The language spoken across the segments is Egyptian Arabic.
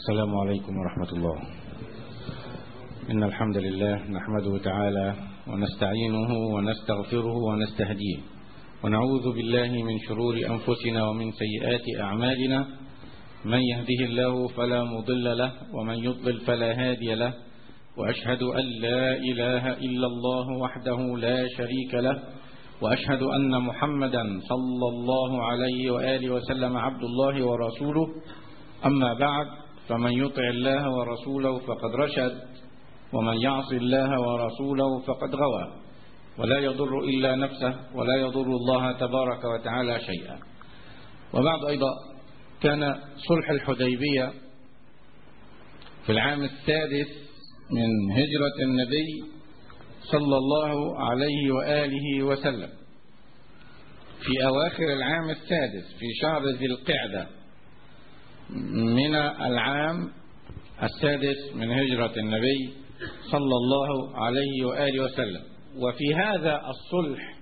السلام عليكم ورحمة الله إن الحمد لله نحمده تعالى ونستعينه ونستغفره ونستهديه ونعوذ بالله من شرور أنفسنا ومن سيئات أعمالنا من يهده الله فلا مضل له ومن يضلل فلا هادي له وأشهد أن لا إله إلا الله وحده لا شريك له وأشهد أن محمدا صلى الله عليه وآله وسلم عبد الله ورسوله أما بعد فمن يطع الله ورسوله فقد رشد ومن يعص الله ورسوله فقد غوى ولا يضر إلا نفسه ولا يضر الله تبارك وتعالى شيئا وبعد أيضا كان صلح الحديبية في العام السادس من هجرة النبي صلى الله عليه وآله وسلم في أواخر العام السادس في شهر ذي القعدة من العام السادس من هجرة النبي صلى الله عليه وآله وسلم وفي هذا الصلح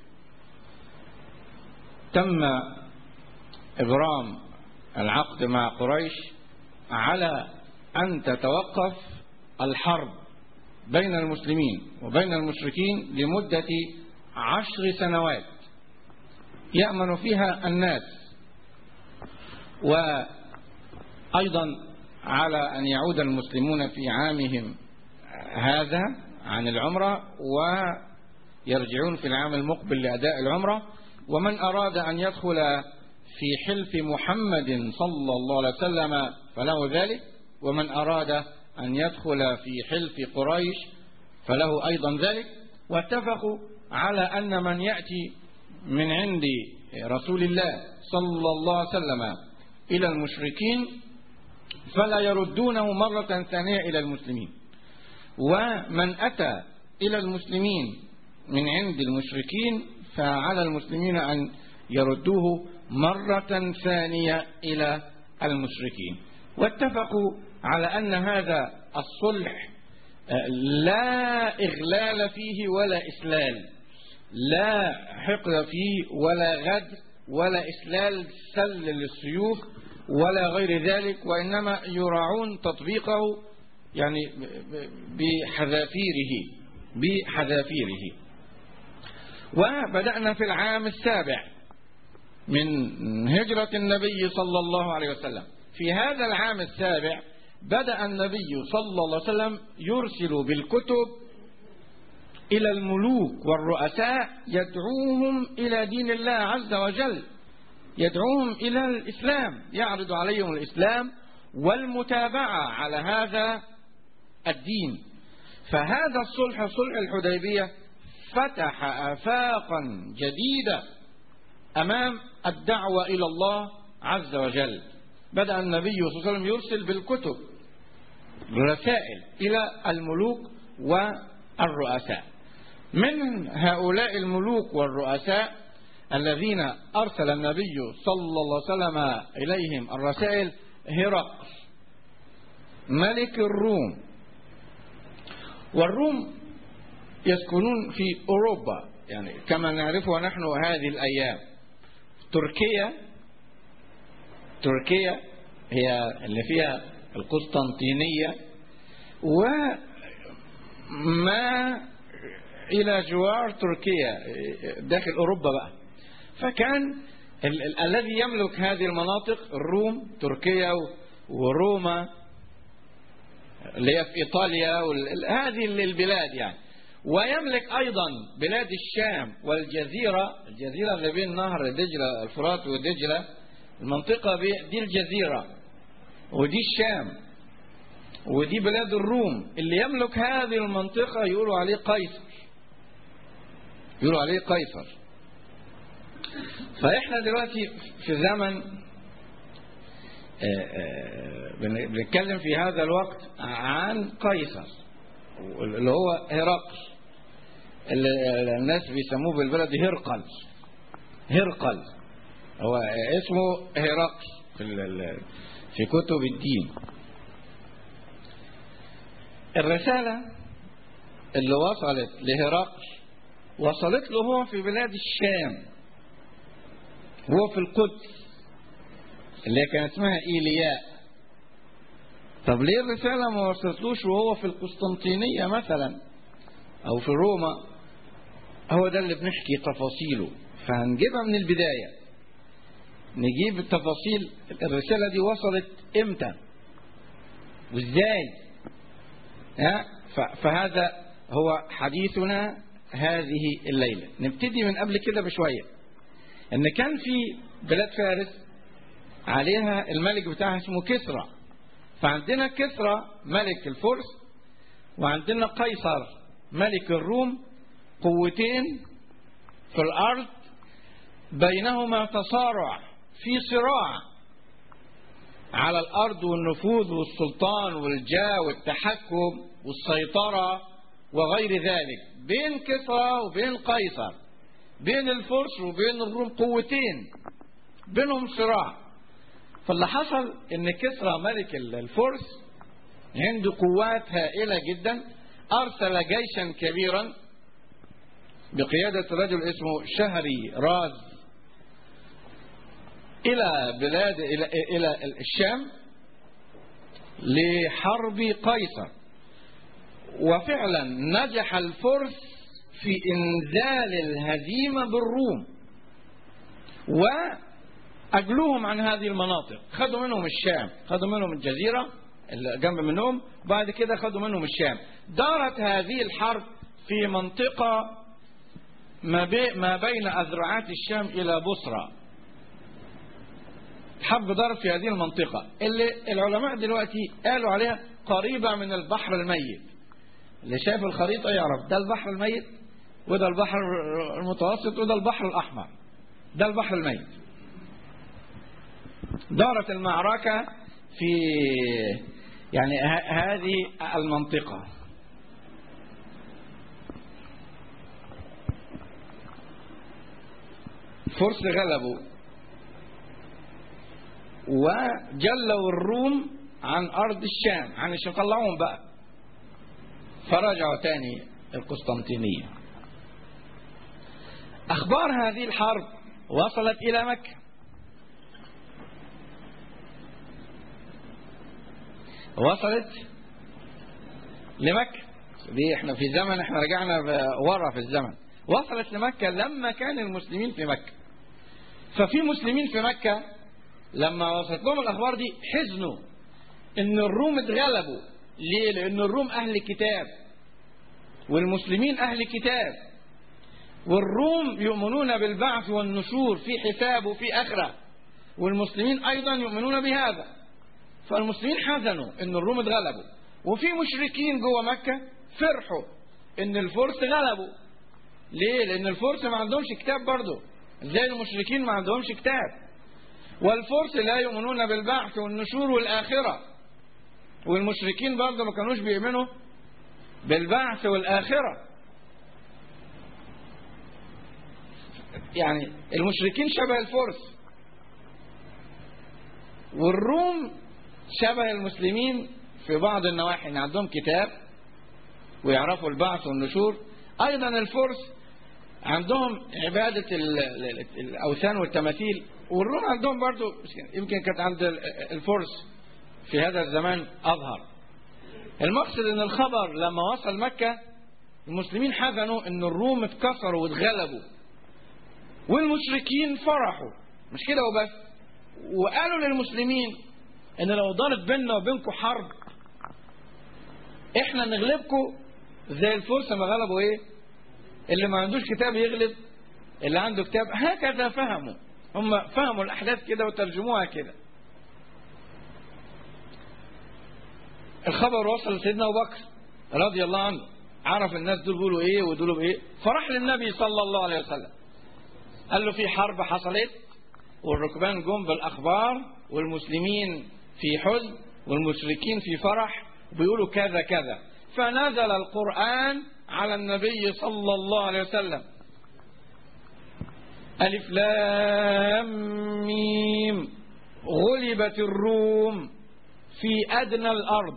تم إبرام العقد مع قريش على أن تتوقف الحرب بين المسلمين وبين المشركين لمدة عشر سنوات يأمن فيها الناس وأيضا على أن يعود المسلمون في عامهم هذا عن العمرة ويرجعون في العام المقبل لأداء العمرة ومن أراد أن يدخل في حلف محمد صلى الله عليه وسلم فله ذلك ومن أراد أن يدخل في حلف قريش فله أيضا ذلك واتفقوا على أن من يأتي من عند رسول الله صلى الله عليه وسلم إلى المشركين فلا يردونه مرة ثانية إلى المسلمين ومن أتى إلى المسلمين من عند المشركين فعلى المسلمين أن يردوه مرة ثانية إلى المشركين واتفقوا على أن هذا الصلح لا إغلال فيه ولا إسلال لا حقد فيه ولا غدر ولا إسلال سل للسيوف ولا غير ذلك وإنما يراعون تطبيقه يعني بحذافيره بحذافيره وبدأنا في العام السابع من هجرة النبي صلى الله عليه وسلم في هذا العام السابع بدأ النبي صلى الله عليه وسلم يرسل بالكتب إلى الملوك والرؤساء يدعوهم إلى دين الله عز وجل يدعوهم إلى الإسلام يعرض عليهم الإسلام والمتابعة على هذا الدين فهذا الصلح صلح الحديبية فتح آفاقا جديدة أمام الدعوة إلى الله عز وجل بدأ النبي صلى الله عليه وسلم يرسل بالكتب رسائل إلى الملوك والرؤساء من هؤلاء الملوك والرؤساء الذين أرسل النبي صلى الله عليه وسلم إليهم الرسائل هرقل ملك الروم والروم يسكنون في أوروبا يعني كما نعرفها نحن هذه الأيام تركيا تركيا هي اللي فيها القسطنطينية وما إلى جوار تركيا داخل أوروبا بقى فكان ال ال الذي يملك هذه المناطق الروم تركيا وروما اللي هي في إيطاليا هذه البلاد يعني ويملك أيضا بلاد الشام والجزيرة الجزيرة اللي بين نهر دجلة الفرات ودجلة المنطقة دي الجزيرة ودي الشام ودي بلاد الروم اللي يملك هذه المنطقة يقولوا عليه قيصر يقولوا عليه قيصر فإحنا دلوقتي في زمن بنتكلم في هذا الوقت عن قيصر اللي هو هرقل اللي الناس بيسموه بالبلد هرقل هرقل هو اسمه هرقل في في كتب الدين الرسالة اللي وصلت لهرقل وصلت له هو في بلاد الشام هو في القدس اللي كان اسمها إيلياء طب ليه الرسالة ما وصلتلوش وهو في القسطنطينية مثلا أو في روما هو ده اللي بنحكي تفاصيله فهنجيبها من البداية نجيب التفاصيل الرسالة دي وصلت امتى وازاي ها فهذا هو حديثنا هذه الليلة نبتدي من قبل كده بشوية ان كان في بلاد فارس عليها الملك بتاعها اسمه كسرى فعندنا كسرى ملك الفرس وعندنا قيصر ملك الروم قوتين في الأرض بينهما تصارع في صراع على الأرض والنفوذ والسلطان والجاه والتحكم والسيطرة وغير ذلك بين كسرى وبين قيصر بين الفرس وبين الروم قوتين بينهم صراع فاللي حصل ان كسرى ملك الفرس عنده قوات هائلة جدا أرسل جيشا كبيرا بقيادة رجل اسمه شهري راز إلى بلاد إلى, إلى الشام لحرب قيصر وفعلا نجح الفرس في إنزال الهزيمة بالروم وأجلوهم عن هذه المناطق خدوا منهم الشام خدوا منهم الجزيرة اللي جنب منهم بعد كده خدوا منهم الشام دارت هذه الحرب في منطقة ما, بي ما بين أذرعات الشام إلى بصرى حرب دارت في هذه المنطقة اللي العلماء دلوقتي قالوا عليها قريبة من البحر الميت اللي شايف الخريطة يعرف ده البحر الميت وده البحر المتوسط وده البحر الأحمر ده البحر الميت دارت المعركة في يعني هذه المنطقة فرس غلبوا وجلوا الروم عن أرض الشام عن الشام طلعوهم بقى فرجعوا تاني القسطنطينية أخبار هذه الحرب وصلت إلى مكة وصلت لمكة دي احنا في زمن احنا رجعنا ورا في الزمن وصلت لمكة لما كان المسلمين في مكة ففي مسلمين في مكة لما وصلت لهم الأخبار دي حزنوا إن الروم اتغلبوا ليه؟ لأن الروم أهل كتاب والمسلمين أهل كتاب والروم يؤمنون بالبعث والنشور في حساب وفي آخرة والمسلمين أيضا يؤمنون بهذا فالمسلمين حزنوا إن الروم اتغلبوا وفي مشركين جوه مكة فرحوا إن الفرس غلبوا ليه؟ لأن الفرس ما عندهمش كتاب برضه زي المشركين ما عندهمش كتاب والفرس لا يؤمنون بالبعث والنشور والآخرة والمشركين برضه ما كانوش بيؤمنوا بالبعث والآخرة يعني المشركين شبه الفرس والروم شبه المسلمين في بعض النواحي ان عندهم كتاب ويعرفوا البعث والنشور ايضا الفرس عندهم عبادة الأوثان والتماثيل والروم عندهم برضو يمكن كانت عند الفرس في هذا الزمان أظهر المقصد ان الخبر لما وصل مكة المسلمين حزنوا ان الروم اتكسروا واتغلبوا والمشركين فرحوا مش كده وبس وقالوا للمسلمين ان لو دارت بيننا وبينكم حرب احنا نغلبكم زي الفرس ما غلبوا ايه اللي ما عندوش كتاب يغلب اللي عنده كتاب هكذا فهموا هم فهموا الأحداث كده وترجموها كده الخبر وصل لسيدنا أبو بكر رضي الله عنه عرف الناس دول بيقولوا ايه ودول بايه فراح للنبي صلى الله عليه وسلم قال له في حرب حصلت والركبان جم بالاخبار والمسلمين في حزن والمشركين في فرح بيقولوا كذا كذا فنزل القرآن على النبي صلى الله عليه وسلم ألف لام ميم غلبت الروم في أدنى الأرض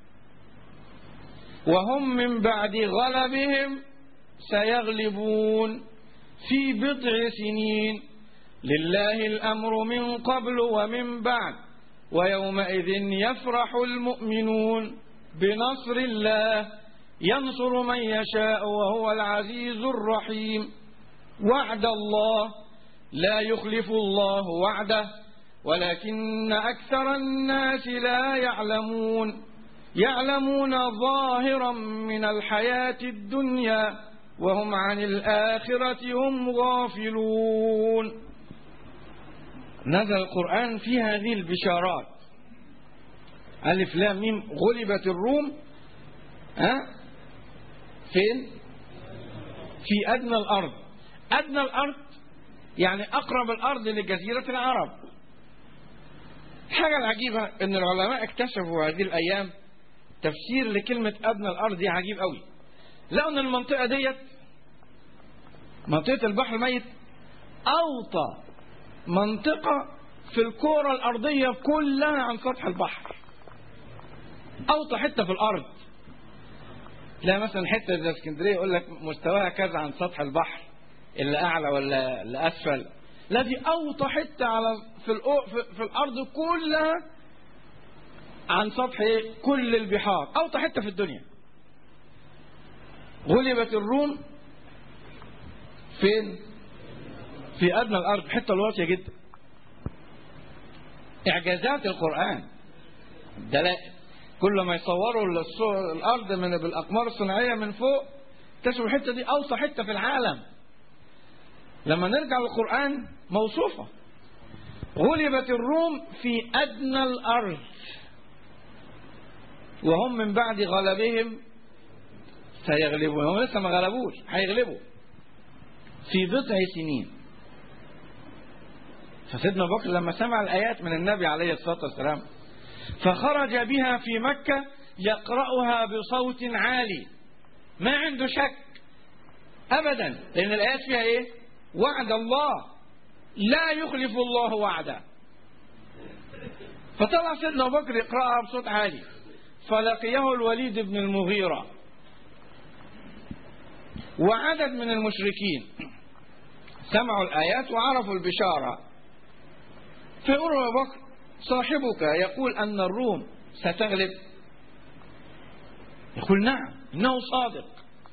وهم من بعد غلبهم سيغلبون في بضع سنين لله الأمر من قبل ومن بعد ويومئذ يفرح المؤمنون بنصر الله ينصر من يشاء وهو العزيز الرحيم وعد الله لا يخلف الله وعده ولكن أكثر الناس لا يعلمون يعلمون ظاهرا من الحياة الدنيا وهم عن الآخرة هم غافلون نزل القرآن في هذه البشارات ألف لام ميم غلبت الروم ها فين في أدنى الأرض أدنى الأرض يعني أقرب الأرض لجزيرة العرب الحاجة العجيبة أن العلماء اكتشفوا هذه الأيام تفسير لكلمة أدنى الأرض دي عجيب قوي لقوا أن المنطقة ديت منطقة البحر الميت أوطى منطقة في الكرة الأرضية كلها عن سطح البحر أوطى حتة في الأرض لا مثلا حتة زي اسكندرية يقول لك مستواها كذا عن سطح البحر اللي أعلى ولا اللي أسفل لا دي أوطى حتة على في, الأو في, في الأرض كلها عن سطح إيه؟ كل البحار أوطى حتة في الدنيا غلبت الروم فين في أدنى الأرض حتة الواطية جدا إعجازات القرآن دلائل كل ما يصوروا الأرض من بالأقمار الصناعية من فوق اكتشفوا الحتة دي أوسع حتة في العالم لما نرجع للقرآن موصوفة غلبت الروم في أدنى الأرض وهم من بعد غلبهم سيغلبون هم لسه ما غلبوش هيغلبوا في بضع سنين فسيدنا بكر لما سمع الآيات من النبي عليه الصلاة والسلام فخرج بها في مكة يقرأها بصوت عالي ما عنده شك أبدا لأن الآيات فيها إيه وعد الله لا يخلف الله وعده فطلع سيدنا بكر يقرأها بصوت عالي فلقيه الوليد بن المغيرة وعدد من المشركين سمعوا الآيات وعرفوا البشارة فيقولوا يا بكر صاحبك يقول أن الروم ستغلب يقول نعم إنه صادق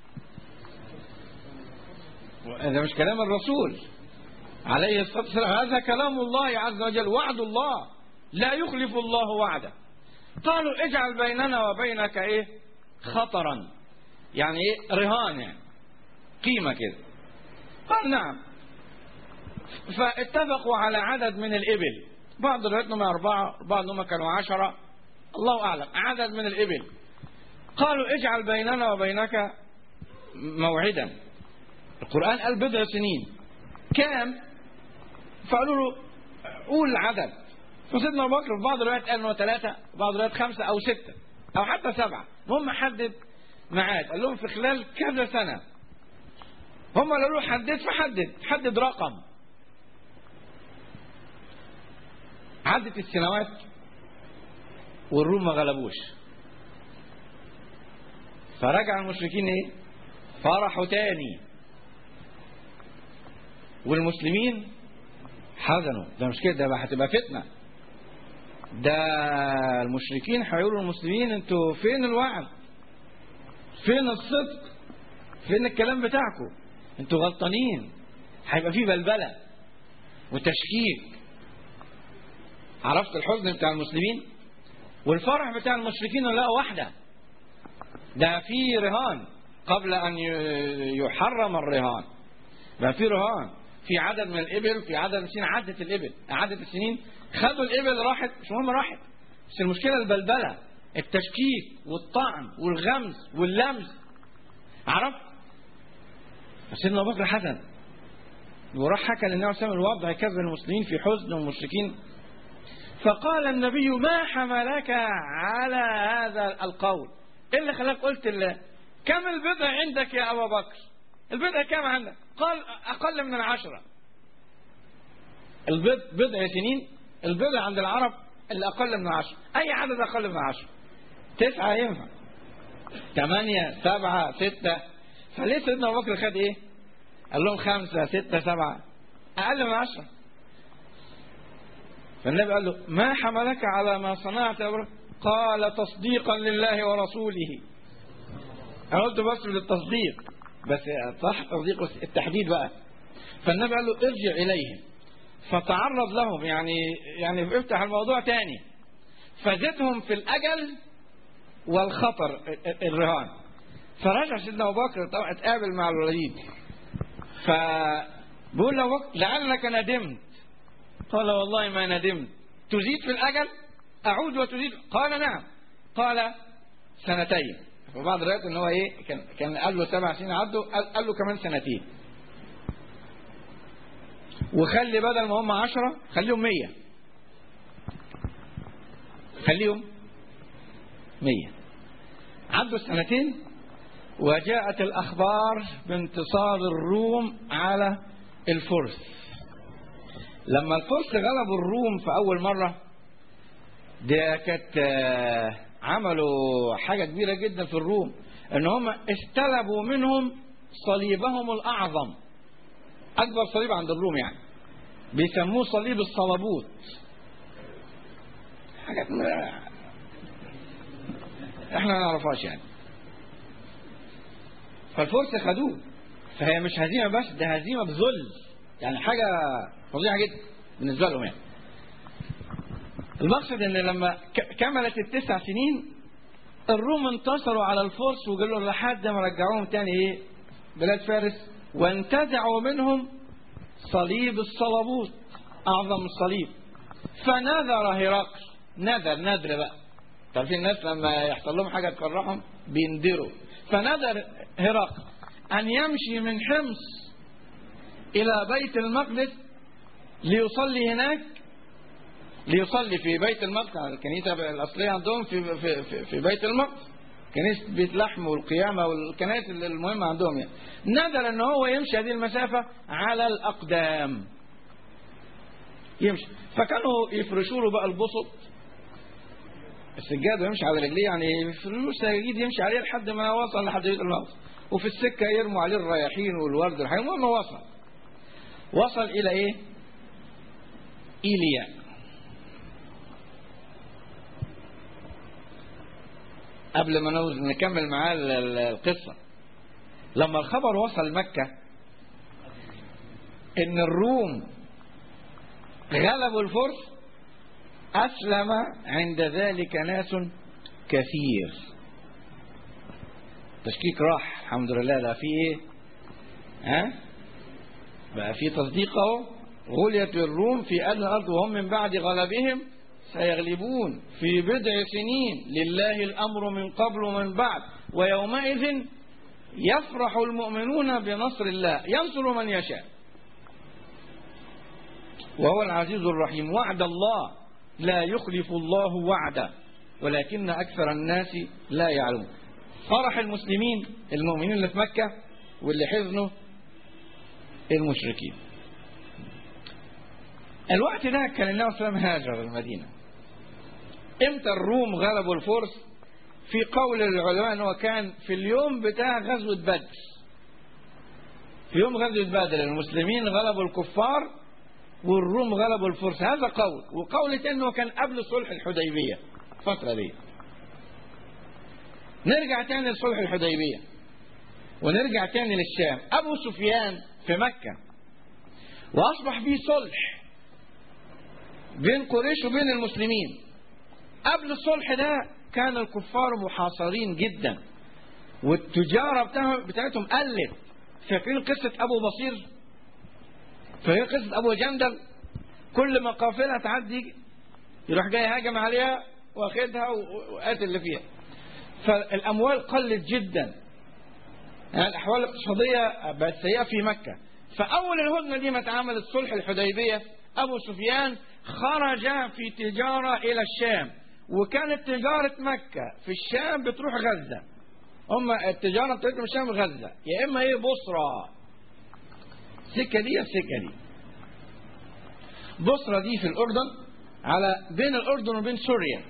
هذا مش كلام الرسول عليه الصلاة والسلام هذا كلام الله عز وجل وعد الله لا يخلف الله وعده قالوا اجعل بيننا وبينك ايه خطرا يعني ايه رهان يعني قيمة كده قال نعم فاتفقوا على عدد من الإبل بعض الروايات انهم أربعة بعض انهم كانوا عشرة الله أعلم عدد من الإبل قالوا اجعل بيننا وبينك موعدا القرآن قال بضع سنين كام فقالوا له قول عدد فسيدنا ابو بكر في بعض الروايات قال انه ثلاثة بعض الروايات خمسة أو ستة أو حتى سبعة المهم حدد ميعاد قال لهم في خلال كذا سنة هم قالوا له حدد فحدد حدد رقم عدت السنوات والروم ما غلبوش فرجع المشركين ايه فرحوا تاني والمسلمين حزنوا ده مش كده ده هتبقى فتنة ده المشركين هيقولوا للمسلمين انتوا فين الوعد فين الصدق فين الكلام بتاعكم انتوا غلطانين هيبقى في بلبلة وتشكيك عرفت الحزن بتاع المسلمين والفرح بتاع المشركين لقوا واحدة ده في رهان قبل أن يحرم الرهان بقى في رهان في عدد من الإبل في عدد السنين عدت الإبل عدت السنين خدوا الإبل راحت مش مهم راحت بس المشكلة البلبلة التشكيك والطعن والغمز واللمس عرفت سيدنا أبو بكر حزن وراح حكى للنبي صلى الله عليه وسلم الوضع كذا المسلمين في حزن والمشركين فقال النبي ما حملك على هذا القول ايه اللي خلاك قلت الله كم البضع عندك يا ابا بكر البضع كم عندك قال اقل من العشرة البضع بضع سنين البضع عند العرب اللي اقل من عشرة اي عدد اقل من عشرة تسعة ينفع ثمانية سبعة ستة فليه سيدنا ابو بكر خد ايه قال لهم خمسة ستة سبعة اقل من عشرة فالنبي قال له ما حملك على ما صنعت يا إبراهيم؟ قال تصديقا لله ورسوله أنا قلت بس للتصديق بس صح تصديق التحديد بقى فالنبي قال له ارجع إليهم فتعرض لهم يعني يعني افتح الموضوع تاني فزدهم في الأجل والخطر الرهان فرجع سيدنا أبو بكر طبعا اتقابل مع الوليد فبقول له وقت لعلك ندمت قال والله ما ندمت تزيد في الأجل أعود وتزيد قال نعم قال سنتين وبعض الروايات ان هو ايه كان كان قال له سبع سنين عدوا قال, قال له كمان سنتين وخلي بدل ما هم عشرة خليهم مية خليهم مية عدوا السنتين وجاءت الأخبار بانتصار الروم على الفرس لما الفرس غلبوا الروم في أول مرة ده كانت آه، عملوا حاجة كبيرة جدا في الروم ان هم استلبوا منهم صليبهم الأعظم أكبر صليب عند الروم يعني بيسموه صليب الصلبوت حاجات ما- احنا ما نعرفهاش يعني فالفرس خدوه فهي مش هزيمة بس ده هزيمة بذل يعني حاجة فظيعة جدا بالنسبة لهم يعني المقصد ان لما ك- كملت التسع سنين الروم انتصروا على الفرس وقالوا لحد ما رجعوهم تاني ايه بلاد فارس وانتزعوا منهم صليب الصلبوت اعظم الصليب فنذر هرقل نذر نذر بقى تعرفين الناس لما يحصل لهم حاجه تفرحهم بيندروا فنذر هرقل ان يمشي من حمص الى بيت المقدس ليصلي هناك ليصلي في بيت المقدس الكنيسة الأصلية عندهم في, في, في, في بيت المقدس كنيسة بيت لحم والقيامة والكنائس المهمة عندهم يعني نذر ان هو يمشي هذه المسافة على الأقدام يمشي فكانوا يفرشوا له بقى البسط السجاد ويمشي على رجليه يعني يفرشوا سجيد يمشي عليه لحد ما وصل لحد بيت المقدس وفي السكة يرموا عليه الرياحين والورد الحين المهم وصل وصل إلى إيه؟ إيليا قبل ما نوز- نكمل معاه ال- ال- القصة لما الخبر وصل مكة ان الروم غلبوا الفرس اسلم عند ذلك ناس كثير تشكيك راح الحمد لله ده في ايه ها بقى في تصديق اهو غليت الروم في ادنى الارض وهم من بعد غلبهم سيغلبون في بضع سنين لله الامر من قبل ومن بعد ويومئذ يفرح المؤمنون بنصر الله ينصر من يشاء وهو العزيز الرحيم وعد الله لا يخلف الله وعده ولكن أكثر الناس لا يعلمون فرح المسلمين المؤمنين اللي في مكة واللي حزنوا المشركين الوقت ده كان النبي صلى الله عليه وسلم هاجر المدينة امتى الروم غلبوا الفرس في قول العلماء انه كان في اليوم بتاع غزوة بدر في يوم غزوة بدر المسلمين غلبوا الكفار والروم غلبوا الفرس هذا قول وقول تاني انه كان قبل صلح الحديبية الفترة دي نرجع تاني لصلح الحديبية ونرجع تاني للشام ابو سفيان في مكة واصبح فيه صلح بين قريش وبين المسلمين قبل الصلح ده كان الكفار محاصرين جدا والتجارة بتاعهم بتاعتهم قلت فاكرين قصة أبو بصير فهي قصة أبو جندل كل ما قافلة تعدي يروح جاي هاجم عليها واخدها وقاتل اللي فيها فالأموال قلت جدا يعني الأحوال الاقتصادية بقت سيئة في مكة فأول الهدنة دي ما اتعملت صلح الحديبية أبو سفيان خرج في تجارة إلى الشام وكانت تجارة مكة في الشام بتروح غزة هم التجارة بتاعتهم الشام غزة يا إما إيه بصرة السكة دي السكة دي بصرة دي في الأردن على بين الأردن وبين سوريا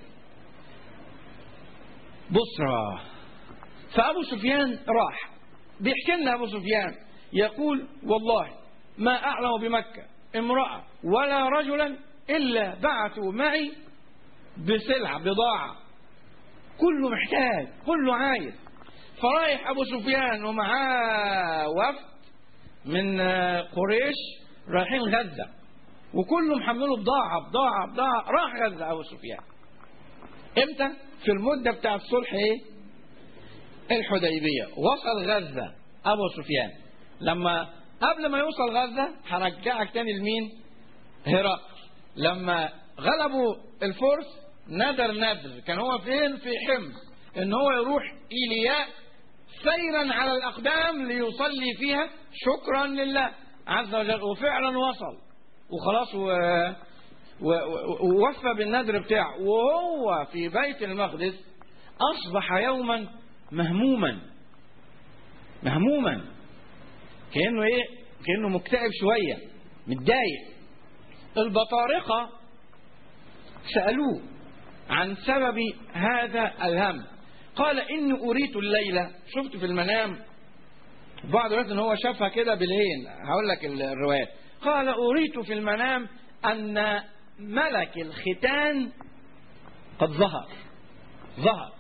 بصرة فأبو سفيان راح بيحكي لنا أبو سفيان يقول والله ما أعلم بمكة امرأة ولا رجلا إلا بعثوا معي بسلع بضاعة كله محتاج كله عايز فرايح أبو سفيان ومعاه وفد من قريش رايحين غزة وكله محمله بضاعة بضاعة بضاعة راح غزة أبو سفيان امتى في المدة بتاع الصلح ايه الحديبية وصل غزة أبو سفيان لما قبل ما يوصل غزة هرجعك تاني لمين هرقل لما غلبوا الفرس ندر ندر كان هو فين في حمص ان هو يروح ايلياء سيرا على الاقدام ليصلي فيها شكرا لله عز وجل وفعلا وصل وخلاص و... و... ووفى بالنذر بتاعه وهو في بيت المقدس اصبح يوما مهموما مهموما كانه ايه كانه مكتئب شويه متضايق البطارقه سالوه عن سبب هذا الهم قال إني أريت الليلة شفت في المنام بعض الوقت ان هو شافها كده بالهين هقول لك الروايات قال أريت في المنام أن ملك الختان قد ظهر ظهر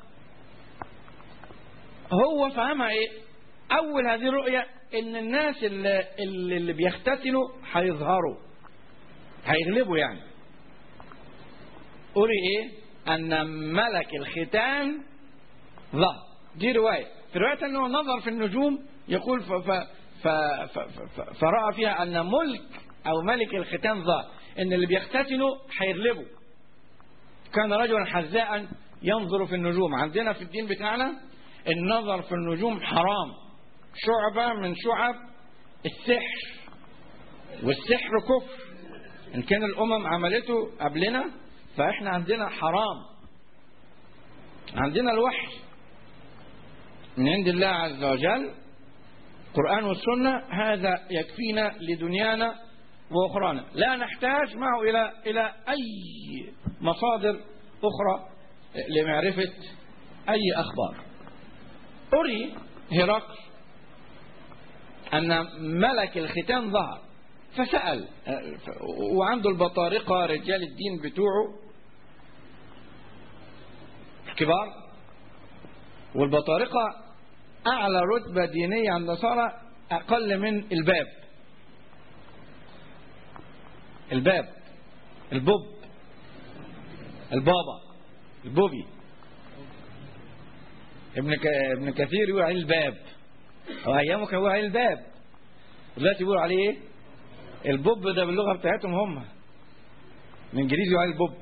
هو فهمها ايه اول هذه الرؤية ان الناس اللي, اللي بيختتنوا هيظهروا هيغلبوا يعني قولي ايه ان ملك الختان ظهر دي رواية في رواية انه نظر في النجوم يقول ف ف ف ف ف فرأى فيها ان ملك او ملك الختان ظهر ان اللي بيختتنوا هيغلبوا كان رجلا حذاء ينظر في النجوم عندنا في الدين بتاعنا النظر في النجوم حرام شعبة من شعب السحر والسحر كفر إن كان الأمم عملته قبلنا فإحنا عندنا حرام عندنا الوحي من عند الله عز وجل القرآن والسنة هذا يكفينا لدنيانا وأخرانا لا نحتاج معه إلى إلى أي مصادر أخرى لمعرفة أي أخبار أري هرقل أن ملك الختان ظهر فسأل وعنده البطارقة رجال الدين بتوعه كبار والبطارقة أعلى رتبة دينية عند النصارى أقل من الباب الباب البوب البابا البوبي ابن ك... ابن كثير يقول عليه الباب هو ايامه كان يقول عليه الباب دلوقتي يقولوا عليه ايه البوب ده باللغه بتاعتهم هم الانجليزي يقول عليه البوب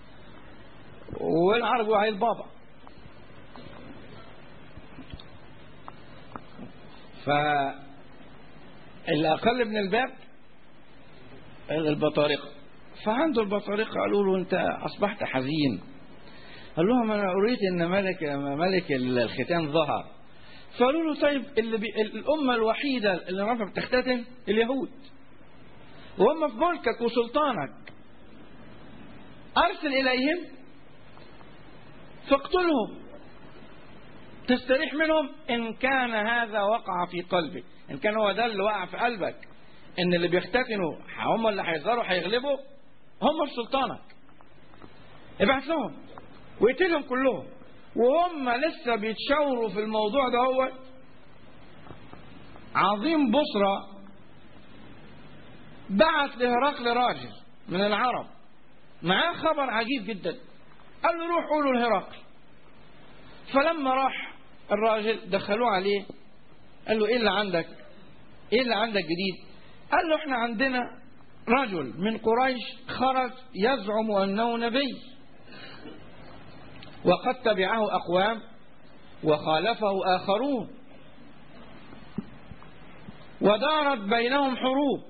والعرب يقول عليه البابا ف الأقل من الباب البطارقة فعنده البطارقة قالوا له أنت أصبحت حزين قال لهم أنا أريد أن ملك ملك الختان ظهر فقالوا له طيب اللي بي الأمة الوحيدة اللي ما بتختتن اليهود وهم في ملكك وسلطانك أرسل إليهم فاقتلهم تستريح منهم إن كان هذا وقع في قلبك إن كان هو ده اللي وقع في قلبك إن اللي بيختتنوا هم اللي هيظهروا هيغلبوا هم في سلطانك ابعث لهم ويقتلهم كلهم وهم لسه بيتشاوروا في الموضوع ده هو عظيم بصرة بعت لهرقل راجل من العرب معاه خبر عجيب جدا قال له روح قولوا لهرقل فلما راح الراجل دخلوه عليه قال له ايه اللي عندك ايه اللي عندك جديد قال له احنا عندنا رجل من قريش خرج يزعم انه نبي وقد تبعه اقوام وخالفه اخرون ودارت بينهم حروب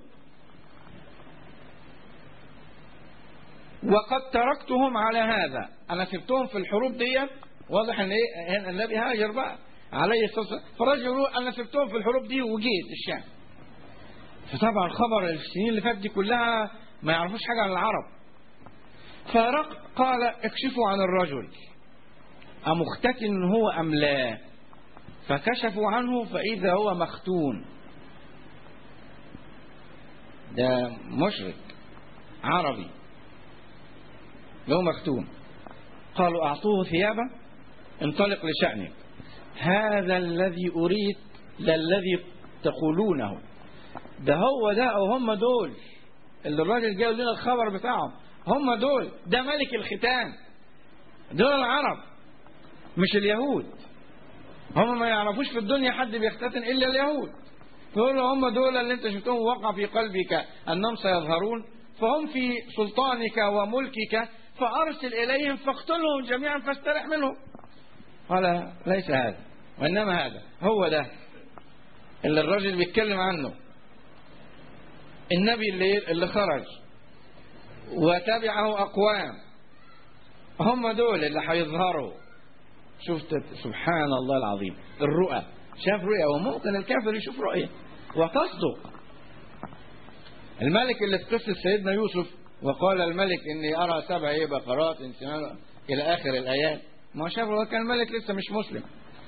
وقد تركتهم على هذا انا سبتهم في الحروب ديت واضح ان ايه النبي هاجر بقى عليه الصلاه والسلام فالراجل يقول انا سبتهم في الحروب دي وجيت الشام فطبعا خبر السنين اللي فاتت دي كلها ما يعرفوش حاجه عن العرب فرق قال اكشفوا عن الرجل أمختتن هو أم لا فكشفوا عنه فإذا هو مختون ده مشرك عربي له مختوم قالوا أعطوه ثيابه انطلق لشأنك هذا الذي أريد للذي تقولونه ده هو ده أو هم دول اللي الراجل جاي لنا الخبر بتاعهم هم دول ده ملك الختان دول العرب مش اليهود هم ما يعرفوش في الدنيا حد بيختتن إلا اليهود تقول له هم دول اللي انت شفتهم وقع في قلبك أنهم سيظهرون فهم في سلطانك وملكك فأرسل إليهم فاقتلهم جميعا فاسترح منهم قال ليس هذا وإنما هذا هو ده اللي الراجل بيتكلم عنه النبي اللي, اللي خرج وتبعه أقوام هم دول اللي هيظهروا شفت سبحان الله العظيم الرؤى شاف رؤيا وممكن الكافر يشوف رؤيا وتصدق الملك اللي في قصة سيدنا يوسف وقال الملك إني أرى سبع إيه بقرات سمان إلى آخر الآيات ما شاف هو كان الملك لسه مش مسلم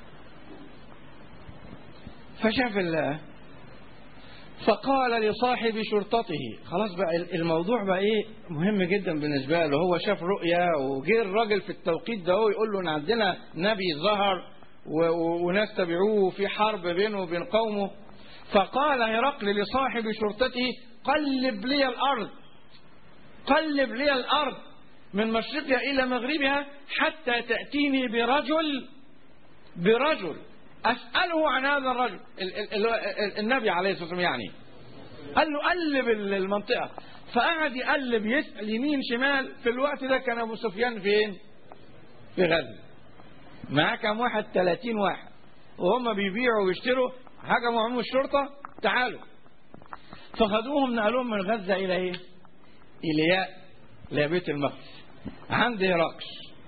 فشاف الله فقال لصاحب شرطته خلاص بقى الموضوع بقى ايه مهم جدا بالنسبه له هو شاف رؤيا وجه الراجل في التوقيت ده هو يقول له ان عندنا نبي ظهر وناس تبعوه في حرب بينه وبين قومه فقال هرقل لصاحب شرطته قلب لي الارض قلب لي الارض من مشرقها الى مغربها حتى تاتيني برجل برجل أسأله عن هذا الرجل النبي عليه الصلاة والسلام يعني قال له قلب المنطقة فقعد يقلب يسأل يمين شمال في الوقت ده كان أبو سفيان فين في غزة معاه كام واحد 30 واحد وهم بيبيعوا ويشتروا هجموا عموم الشرطة تعالوا فخدوهم نقلوهم من غزة إلى إيه إلى إلى بيت المقدس عند هرقل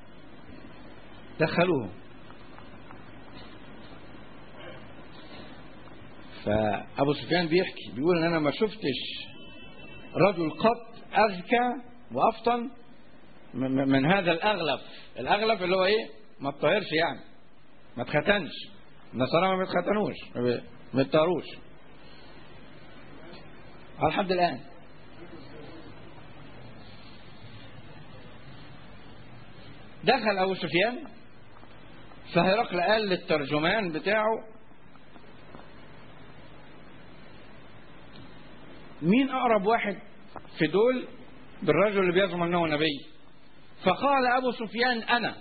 دخلوهم فأبو سفيان بيحكي بيقول إن أنا ما شفتش رجل قط أذكى وأفطن من هذا الأغلف الأغلف اللي هو إيه ما تطهرش يعني ما تختنش النصارى ما بيتختنوش ما بيطهروش لحد الآن دخل أبو سفيان فهرقل قال للترجمان بتاعه مين أقرب واحد في دول بالرجل اللي بيزعم أنه نبي فقال أبو سفيان أنا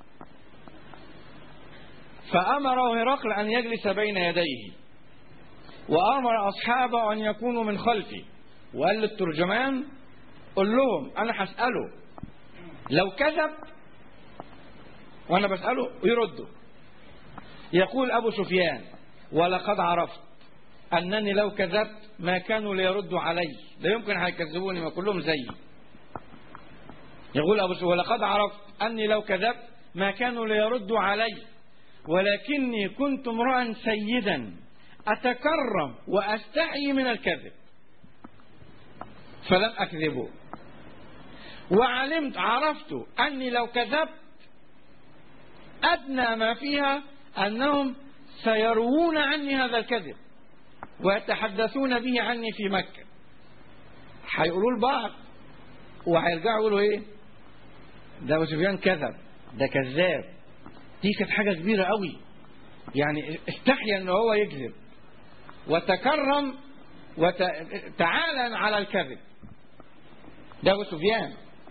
فأمره هرقل أن يجلس بين يديه وأمر أصحابه أن يكونوا من خلفي وقال للترجمان قل لهم أنا هسأله لو كذب وأنا بسأله يردوا يقول أبو سفيان ولقد عرفت أنني لو كذبت ما كانوا ليردوا علي لا يمكن هيكذبوني ما كلهم زيي يقول أبو سفيان ولقد عرفت أني لو كذبت ما كانوا ليردوا علي ولكني كنت امرأ سيدا أتكرم وأستحي من الكذب فلم أكذبه وعلمت عرفت أني لو كذبت أدنى ما فيها أنهم سيروون عني هذا الكذب ويتحدثون به عني في مكة هيقولوا لبعض وهيرجعوا يقولوا ايه ده ابو سفيان كذب ده كذاب دي كانت حاجة كبيرة قوي يعني استحيا ان هو يكذب وتكرم وتعالى على الكذب ده ابو سفيان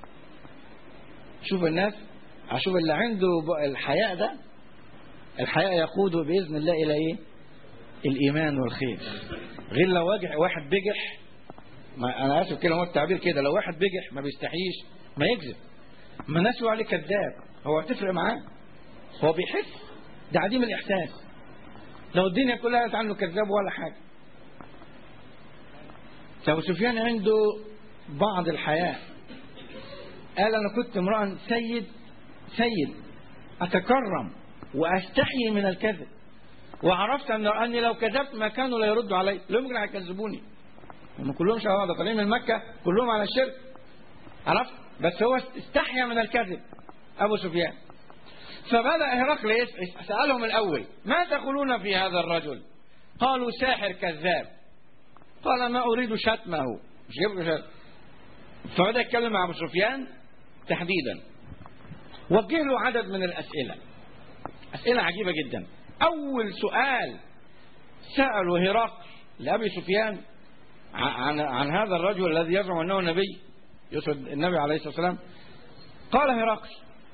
شوف الناس اشوف اللي عنده الحياء ده الحياء يقوده باذن الله الى ايه الايمان والخير غير لو واحد بجح ما انا اسف كده هو التعبير كده لو واحد بجح ما بيستحيش ما يكذب ما الناس يقول عليه كذاب هو هتفرق معاه هو بيحس ده عديم الاحساس لو الدنيا كلها قالت عنه كذاب ولا حاجه فابو سفيان عنده بعض الحياء قال انا كنت امرا سيد سيد اتكرم واستحي من الكذب وعرفت ان اني لو كذبت ما كانوا لا يردوا علي لا يمكن هيكذبوني هم كلهم شباب ده طالعين من مكه كلهم على الشرك عرفت بس هو استحيا من الكذب ابو سفيان فبدا هرقل سالهم الاول ما تقولون في هذا الرجل قالوا ساحر كذاب قال ما اريد شتمه مش جيب شتم فبدا يتكلم مع ابو سفيان تحديدا وجه له عدد من الأسئلة أسئلة عجيبة جدا أول سؤال سأله هرقل لأبي سفيان عن, عن هذا الرجل الذي يزعم أنه نبي يسعد النبي عليه الصلاة والسلام قال هرقل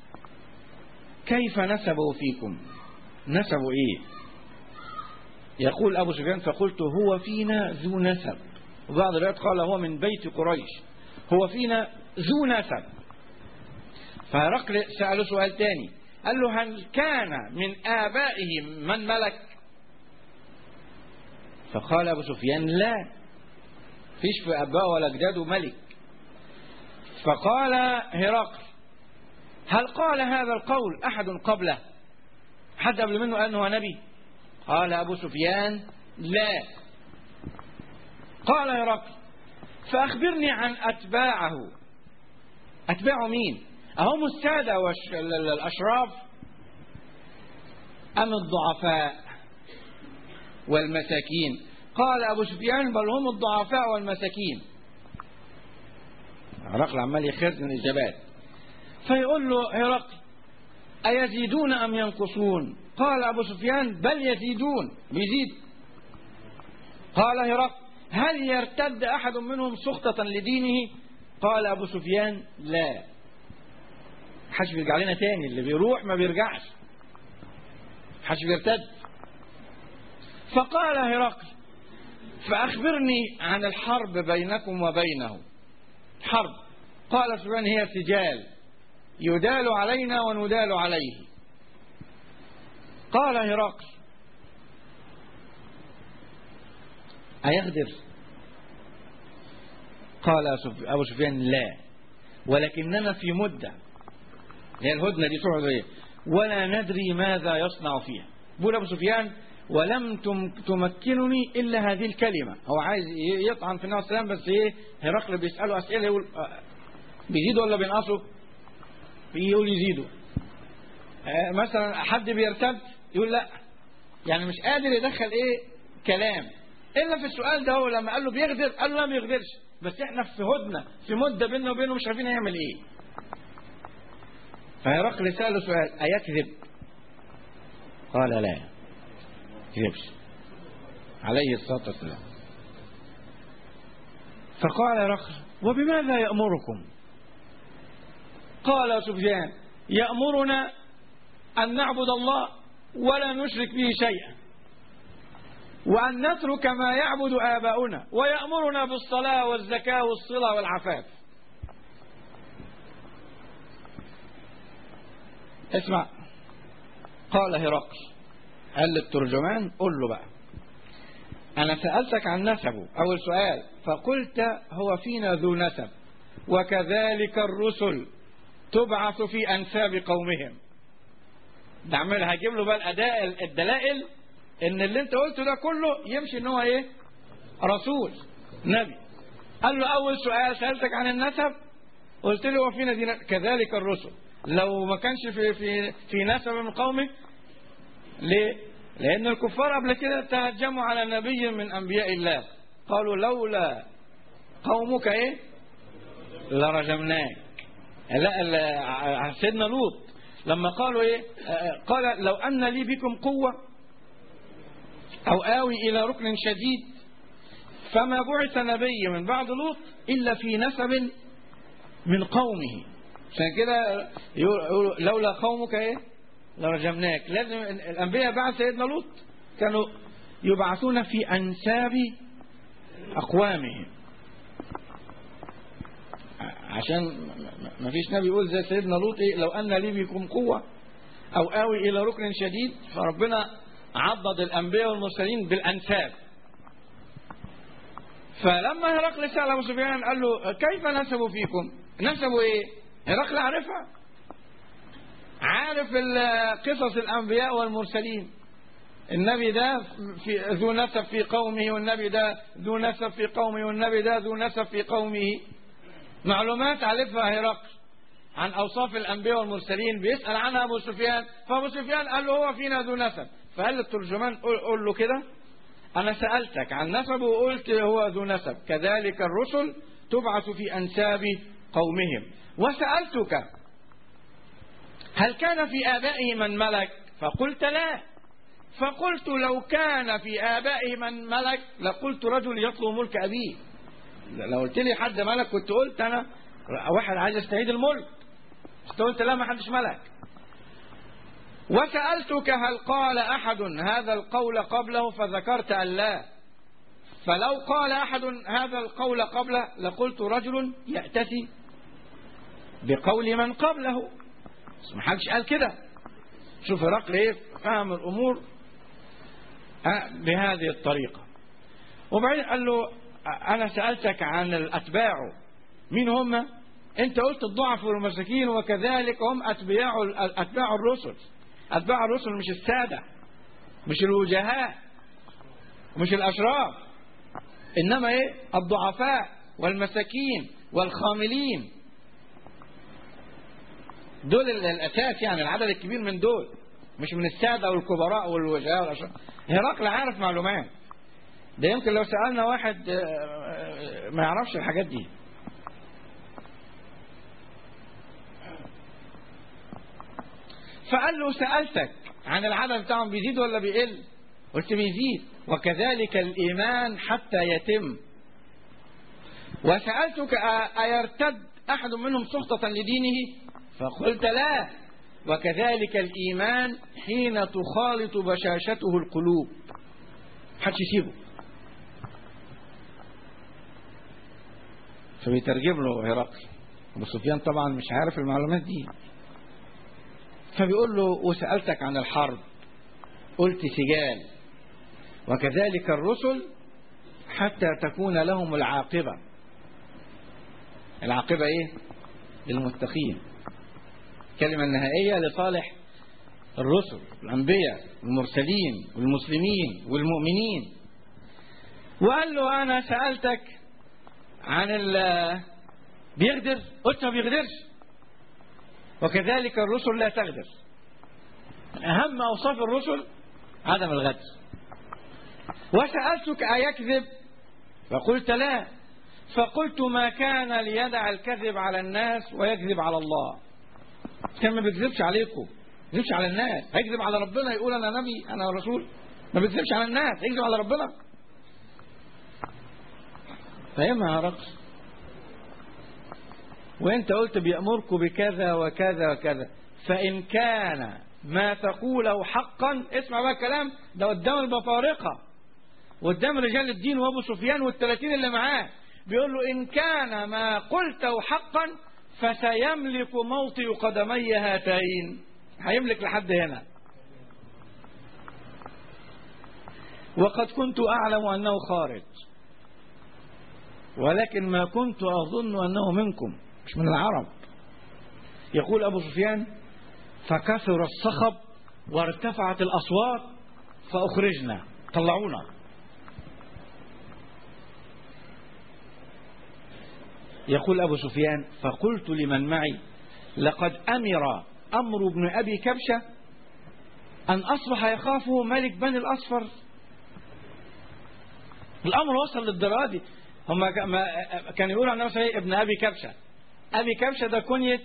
كيف نسبوا فيكم نسبوا إيه يقول أبو سفيان فقلت هو فينا ذو نسب وبعض الروايات قال هو من بيت قريش هو فينا ذو نسب فهرقل سأله سؤال تاني قال له هل كان من آبائهم من ملك فقال أبو سفيان لا فيش في أباء ولا أجداده ملك فقال هرقل هل قال هذا القول أحد قبله حد قبل منه قال أنه نبي قال أبو سفيان لا قال هرقل فأخبرني عن أتباعه أتباعه مين أهم السادة والأشراف أم الضعفاء والمساكين قال أبو سفيان بل هم الضعفاء والمساكين هرقل عمال يخرج من الإجابات فيقول له هرقل أيزيدون أم ينقصون قال أبو سفيان بل يزيدون بيزيد قال هرقل هل يرتد أحد منهم سخطة لدينه قال أبو سفيان لا حش بيرجع لنا تاني اللي بيروح ما بيرجعش حش بيرتد فقال هرقل فأخبرني عن الحرب بينكم وبينه حرب قال سفيان هي سجال يدال علينا وندال عليه قال هرقل أيغدر قال أبو سفيان لا ولكننا في مدة هي الهدنة دي تقعد ايه ولا ندري ماذا يصنع فيها بقول أبو سفيان ولم تمكنني إلا هذه الكلمة هو عايز يطعن في النبي صلى الله عليه وسلم بس إيه هرقل بيسأله أسئلة يقول بيزيدوا ولا بينقصوا يقول يزيدوا مثلا حد بيرتد يقول لا يعني مش قادر يدخل ايه كلام الا في السؤال ده هو لما قال له بيغدر قال له لا ما بيغدرش بس احنا في هدنه في مده بيننا وبينه مش عارفين هيعمل ايه فهرقل ساله سؤال ايكذب قال لا كذبش عليه الصلاه والسلام فقال هرقل وبماذا يامركم قال سفيان يامرنا ان نعبد الله ولا نشرك به شيئا وأن نترك ما يعبد آباؤنا ويأمرنا بالصلاة والزكاة والصلة والعفاف اسمع قال هرقل قال للترجمان قل له بقى أنا سألتك عن نسبه أول سؤال فقلت هو فينا ذو نسب وكذلك الرسل تبعث في أنساب قومهم نعمل هجيب له بقى الأداء الدلائل ان اللي انت قلته ده كله يمشي ان هو ايه رسول نبي قال له اول سؤال سألتك عن النسب قلت له وفينا دي كذلك الرسل لو ما كانش في في في نسب من قومه ليه لان الكفار قبل كده تهجموا على نبي من انبياء الله قالوا لولا قومك ايه لرجمناك لا سيدنا لوط لما قالوا ايه قال لو ان لي بكم قوه أو آوي إلى ركن شديد فما بعث نبي من بعد لوط إلا في نسب من قومه عشان كده يقولوا لولا قومك إيه لرجمناك لازم الأنبياء بعد سيدنا لوط كانوا يبعثون في أنساب أقوامهم عشان ما فيش نبي يقول زي سيدنا لوط إيه لو أن لي بكم قوة أو آوي إلى ركن شديد فربنا عضد الأنبياء والمرسلين بالأنساب فلما هرقل سأل أبو سفيان قال له كيف نسبوا فيكم نسبوا إيه هرقل عارفها عارف قصص الأنبياء والمرسلين النبي ده في ذو نسب في قومه والنبي ده ذو نسب في قومه والنبي ده ذو نسب في قومه معلومات عرفها هرقل عن أوصاف الأنبياء والمرسلين بيسأل عنها أبو سفيان فأبو سفيان قال له هو فينا ذو نسب فقال للترجمان قول, قول له كده أنا سألتك عن نسبه وقلت هو ذو نسب كذلك الرسل تبعث في أنساب قومهم وسألتك هل كان في آبائه من ملك فقلت لا فقلت لو كان في آبائه من ملك لقلت رجل يطلب ملك أبيه لو قلت لي حد ملك كنت قلت أنا واحد عايز يستعيد الملك كنت قلت لا ما حدش ملك وسألتك هل قال أحد هذا القول قبله فذكرت أن لا فلو قال أحد هذا القول قبله لقلت رجل يأتسي بقول من قبله بس ما حدش قال كده شوف هرقل ايه فهم الامور بهذه الطريقة وبعدين قال له انا سألتك عن الاتباع مين هم انت قلت الضعف والمساكين وكذلك هم اتباع اتباع الرسل اتباع الرسل مش السادة مش الوجهاء مش الاشراف انما ايه الضعفاء والمساكين والخاملين دول الاساس يعني العدد الكبير من دول مش من الساده والكبراء والوجهاء والاشراف هرقل عارف معلومات ده يمكن لو سالنا واحد ما يعرفش الحاجات دي فقال له سالتك عن العدد بتاعهم بيزيد ولا بيقل قلت بيزيد وكذلك الايمان حتى يتم وسالتك ايرتد احد منهم سخطه لدينه فقلت لا وكذلك الإيمان حين تخالط بشاشته القلوب حدش يسيبه فبيترجم له هرقل أبو سفيان طبعا مش عارف المعلومات دي فبيقول له وسألتك عن الحرب قلت سجال وكذلك الرسل حتى تكون لهم العاقبة العاقبة ايه للمتقين الكلمة النهائية لصالح الرسل الأنبياء والمرسلين والمسلمين والمؤمنين وقال له أنا سألتك عن ال بيغدر قلت ما بيغدرش وكذلك الرسل لا تغدر أهم أوصاف الرسل عدم الغدر وسألتك أيكذب فقلت لا فقلت ما كان ليدع الكذب على الناس ويكذب على الله كان ما بيكذبش عليكم ما بيكذبش على الناس هيكذب على ربنا يقول انا نبي انا رسول ما بيكذبش على الناس هيكذب على ربنا فاهمها يا رقص وانت قلت بيأمركم بكذا وكذا وكذا فإن كان ما تقوله حقا اسمع بقى الكلام ده قدام البطارقة قدام رجال الدين وابو سفيان والثلاثين اللي معاه بيقول له إن كان ما قلته حقا فسيملك موطئ قدمي هاتين هيملك لحد هنا وقد كنت أعلم أنه خارج ولكن ما كنت أظن أنه منكم مش من العرب يقول أبو سفيان فكثر الصخب وارتفعت الأصوات فأخرجنا طلعونا يقول أبو سفيان فقلت لمن معي لقد أمر أمر بن أبي كبشة أن أصبح يخافه ملك بني الأصفر الأمر وصل للدرجة دي هم كانوا يقولوا عن نفسه ابن أبي كبشة أبي كبشة ده كنية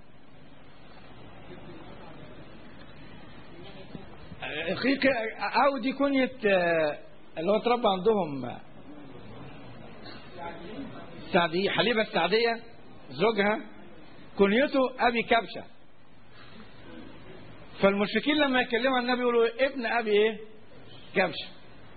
أو دي كنية اللي هو اتربى عندهم السعدية حليبة السعدية زوجها كنيته أبي كبشة فالمشركين لما يكلموا النبي يقولوا ابن أبي إيه كبشة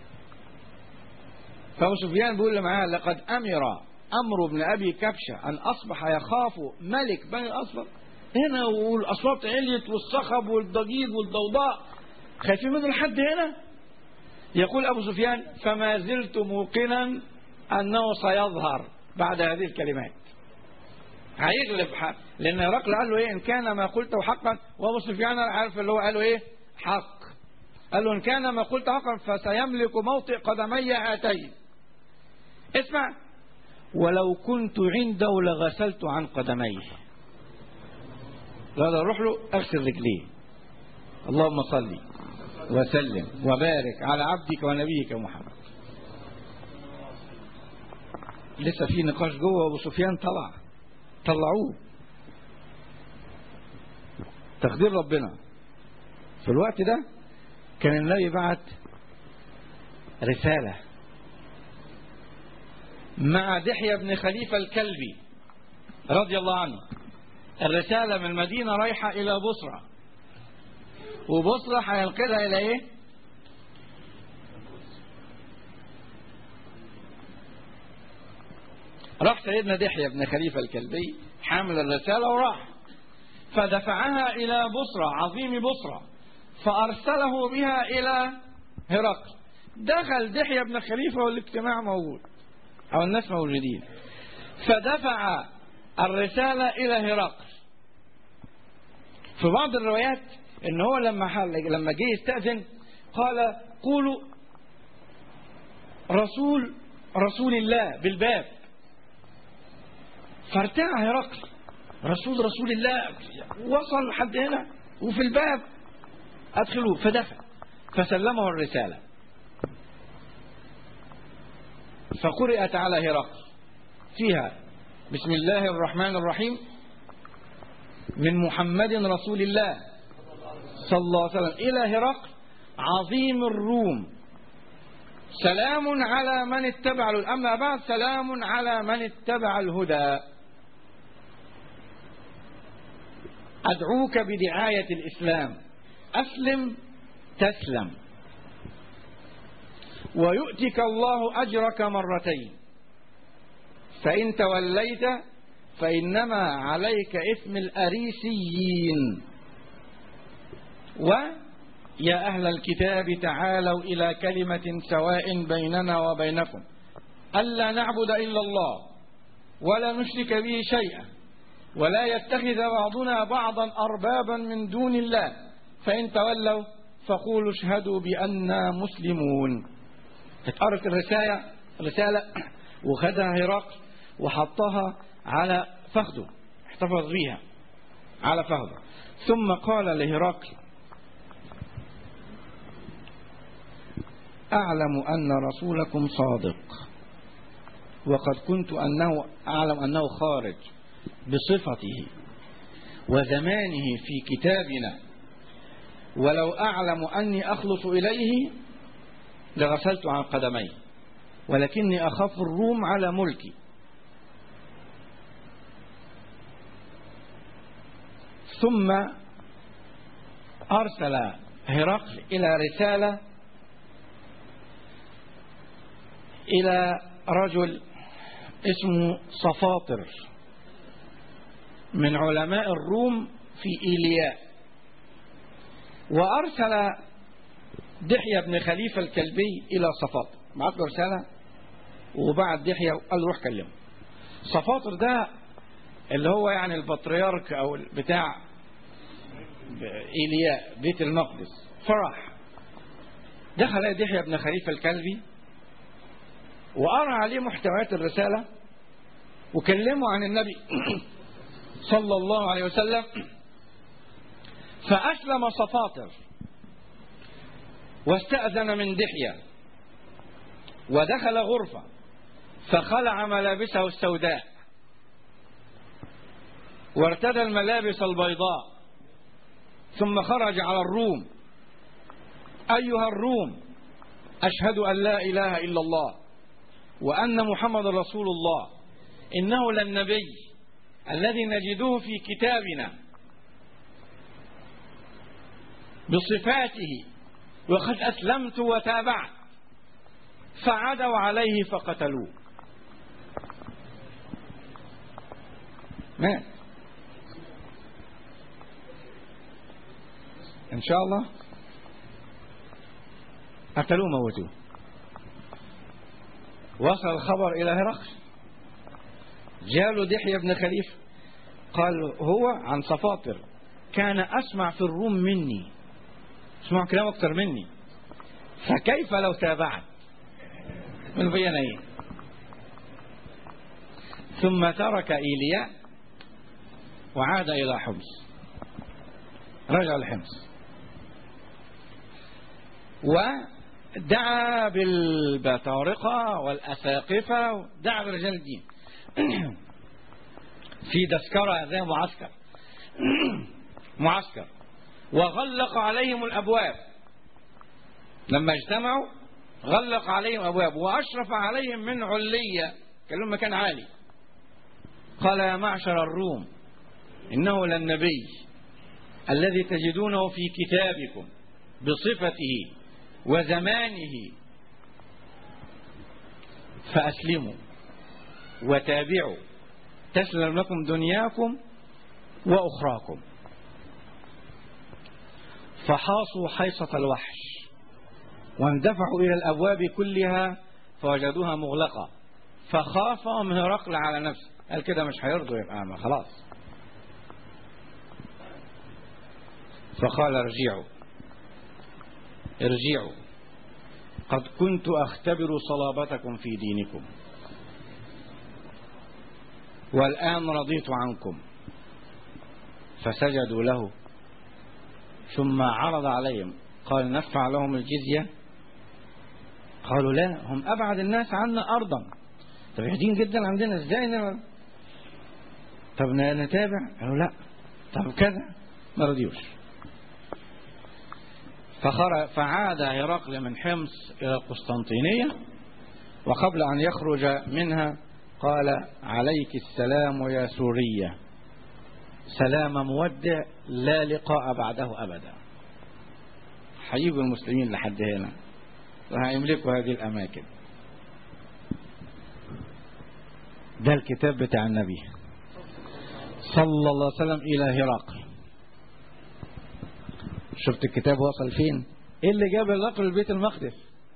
فأبو سفيان بيقول اللي معاه لقد أمر أمر ابن أبي كبشة أن أصبح يخاف ملك بني الأصفر هنا والأصوات عليت والصخب والضجيج والضوضاء خايفين منه لحد هنا يقول أبو سفيان فما زلت موقنا أنه سيظهر بعد هذه الكلمات هيغلب حق لأن هرقل قال له إيه إن كان ما قلته حقا وأبو سفيان عارف اللي هو قال له إيه حق قال له إن كان ما قلت حقا فسيملك موطئ قدمي هاتين اسمع ولو كنت عنده لغسلت عن قدميه لا اروح له اغسل رجليه اللهم صل وسلم وبارك على عبدك ونبيك محمد لسه في نقاش جوه ابو سفيان طلع طلعوه تقدير ربنا في الوقت ده كان النبي بعت رسالة مع دحية بن خليفة الكلبي رضي الله عنه الرسالة من المدينة رايحة إلى بصرة وبصرة هينقلها إلى إيه؟ راح سيدنا دحية بن خليفة الكلبي حامل الرسالة وراح فدفعها إلى بصرة عظيم بصرة فأرسله بها إلى هرقل دخل دحية بن خليفة والاجتماع موجود أو الناس موجودين فدفع الرسالة إلى هرقل في بعض الروايات ان هو لما لما جه يستأذن قال قولوا رسول رسول الله بالباب فارتاع هرقل رسول رسول الله وصل لحد هنا وفي الباب ادخلوه فدخل فسلمه الرسالة فقرأت على هرقل فيها بسم الله الرحمن الرحيم من محمد رسول الله صلى الله عليه وسلم إلى هرقل عظيم الروم سلام على من اتبع أما بعد سلام على من اتبع الهدى أدعوك بدعاية الإسلام أسلم تسلم ويؤتك الله أجرك مرتين فإن توليت فإنما عليك إثم الأريسيين ويا أهل الكتاب تعالوا إلى كلمة سواء بيننا وبينكم ألا نعبد إلا الله ولا نشرك به شيئا ولا يتخذ بعضنا بعضا أربابا من دون الله فإن تولوا فقولوا اشهدوا بأننا مسلمون اتقرت الرسالة رسالة وخدها هرقل وحطها على فخذه احتفظ بيها على فخذه ثم قال لهرقل أعلم أن رسولكم صادق وقد كنت أنه أعلم أنه خارج بصفته وزمانه في كتابنا ولو أعلم أني أخلص إليه لغسلت عن قدمي ولكني أخاف الروم على ملكي ثم أرسل هرقل إلى رسالة إلى رجل اسمه صفاطر من علماء الروم في إيلياء وأرسل دحية بن خليفة الكلبي إلى صفاطر بعت له رسالة وبعت دحية وقال له روح كلمه صفاطر ده اللي هو يعني البطريرك أو بتاع إيلياء بيت المقدس فراح دخل دحية بن خليفة الكلبي وقرأ عليه محتويات الرسالة وكلمه عن النبي صلى الله عليه وسلم فأسلم صفاطر واستأذن من دحية ودخل غرفة فخلع ملابسه السوداء وارتدى الملابس البيضاء ثم خرج على الروم أيها الروم أشهد أن لا إله إلا الله وأن محمد رسول الله إنه للنبي الذي نجده في كتابنا بصفاته وقد أسلمت وتابعت فعدوا عليه فقتلوه مات إن شاء الله قتلوه موتوه وصل الخبر إلى هرقل جاله دحية بن خليفة قال هو عن صفاطر كان أسمع في الروم مني اسمع كلام أكثر مني فكيف لو تابعت من بين ايه ثم ترك إيلياء وعاد إلى حمص رجع لحمص ودعا بالبطارقة والأساقفة دعا برجال الدين في تذكرة زي معسكر معسكر وغلق عليهم الأبواب لما اجتمعوا غلق عليهم أبواب وأشرف عليهم من علية كان لهم مكان عالي قال يا معشر الروم إنه للنبي الذي تجدونه في كتابكم بصفته وزمانه فأسلموا وتابعوا تسلم لكم دنياكم وأخراكم فحاصوا حيصة الوحش واندفعوا إلى الأبواب كلها فوجدوها مغلقة فخافهم هرقل على نفسه قال كده مش هيرضوا يبقى ما خلاص فقال ارجعوا ارجعوا قد كنت أختبر صلابتكم في دينكم والآن رضيت عنكم فسجدوا له ثم عرض عليهم قال ندفع لهم الجزية قالوا لا هم أبعد الناس عنا أرضا طب بعيدين جدا عندنا ازاي نعمل طب نتابع قالوا لا طب كذا ما رضيوش فخرج فعاد هرقل من حمص إلى القسطنطينية وقبل أن يخرج منها قال عليك السلام يا سورية سلام مودع لا لقاء بعده أبدا هيجوا المسلمين لحد هنا وهيملكوا هذه الأماكن ده الكتاب بتاع النبي صلى الله عليه وسلم إلى هرقل شفت الكتاب وصل فين ايه اللي جاب النقل لبيت المقدس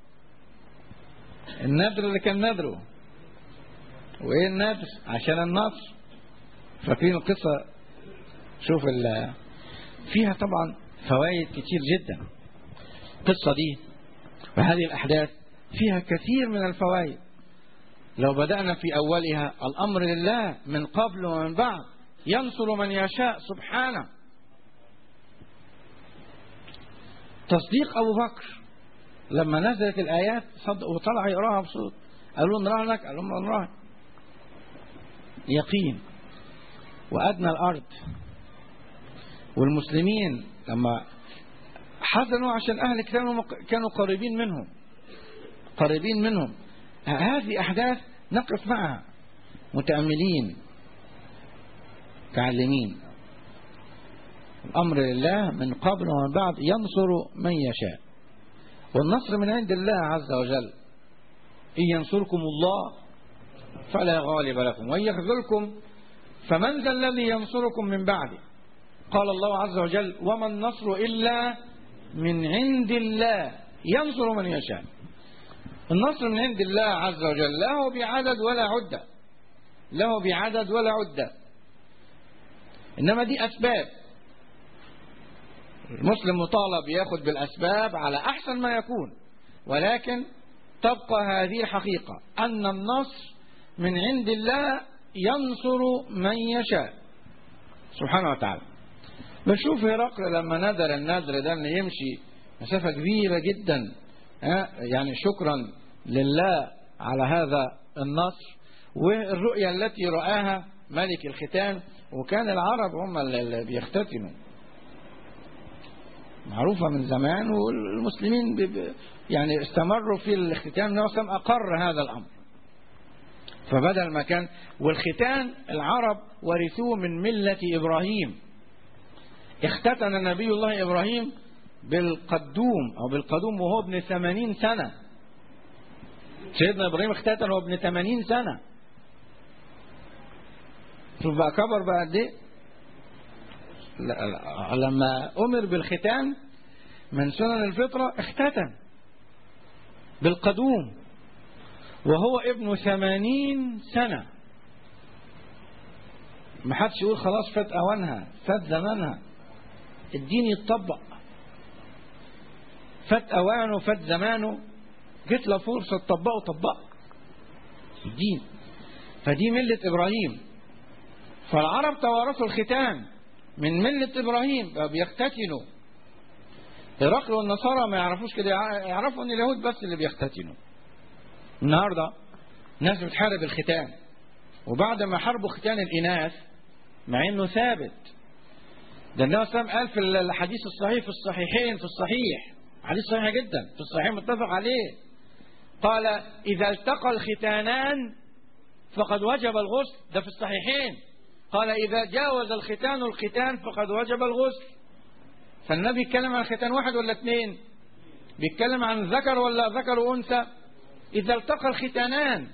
النذر اللي كان نذره وايه النذر عشان النصر فاكرين القصه شوف فيها طبعا فوائد كتير جدا القصه دي وهذه الاحداث فيها كثير من الفوائد لو بدأنا في أولها الأمر لله من قبل ومن بعد ينصر من يشاء سبحانه تصديق أبو بكر لما نزلت الآيات صدق وطلع يقراها بصوت قالوا نراها لك قالوا نراها يقين وأدنى الأرض والمسلمين لما حزنوا عشان أهل كانوا كانوا قريبين منهم قريبين منهم هذه أحداث نقف معها متأملين متعلمين الأمر لله من قبل ومن بعد ينصر من يشاء والنصر من عند الله عز وجل إن ينصركم الله فلا غالب لكم وإن يخذلكم فمن ذا الذي ينصركم من بعده قال الله عز وجل وما النصر إلا من عند الله ينصر من يشاء النصر من عند الله عز وجل له بعدد ولا عدة له بعدد ولا عدة إنما دي أسباب المسلم مطالب ياخذ بالأسباب على أحسن ما يكون ولكن تبقى هذه الحقيقة أن النصر من عند الله ينصر من يشاء سبحانه وتعالى بنشوف هرقل لما نذر النذر ده انه يمشي مسافة كبيرة جدا يعني شكرا لله على هذا النصر والرؤية التي رآها ملك الختان وكان العرب هم اللي بيختتنوا معروفة من زمان والمسلمين يعني استمروا في الاختتان النبي أقر هذا الأمر فبدل ما كان والختان العرب ورثوه من ملة إبراهيم اختتن نبي الله إبراهيم بالقدوم أو بالقدوم وهو ابن ثمانين سنة سيدنا إبراهيم اختتن وهو ابن ثمانين سنة شوف بقى كبر بقى قد ايه لما أمر بالختان من سنن الفطرة اختتن بالقدوم وهو ابن ثمانين سنة ما حدش يقول خلاص فات أوانها فات زمانها الدين يتطبق فات أوانه فات زمانه جت له فرصة تطبقه طبقه الدين فدي ملة إبراهيم فالعرب توارثوا الختان من ملة إبراهيم بيختتنوا هرقل والنصارى ما يعرفوش كده يعرفوا أن اليهود بس اللي بيختتنوا النهاردة ناس بتحارب الختان وبعد ما حاربوا ختان الإناث مع انه ثابت ده النبي صلى الله عليه وسلم قال في الحديث الصحيح في الصحيحين في الصحيح حديث صحيح جدا في الصحيح متفق عليه قال إذا التقى الختانان فقد وجب الغسل ده في الصحيحين قال إذا جاوز الختان الختان فقد وجب الغسل فالنبي يتكلم عن ختان واحد ولا اثنين بيتكلم عن ذكر ولا ذكر وأنثى إذا التقى الختانان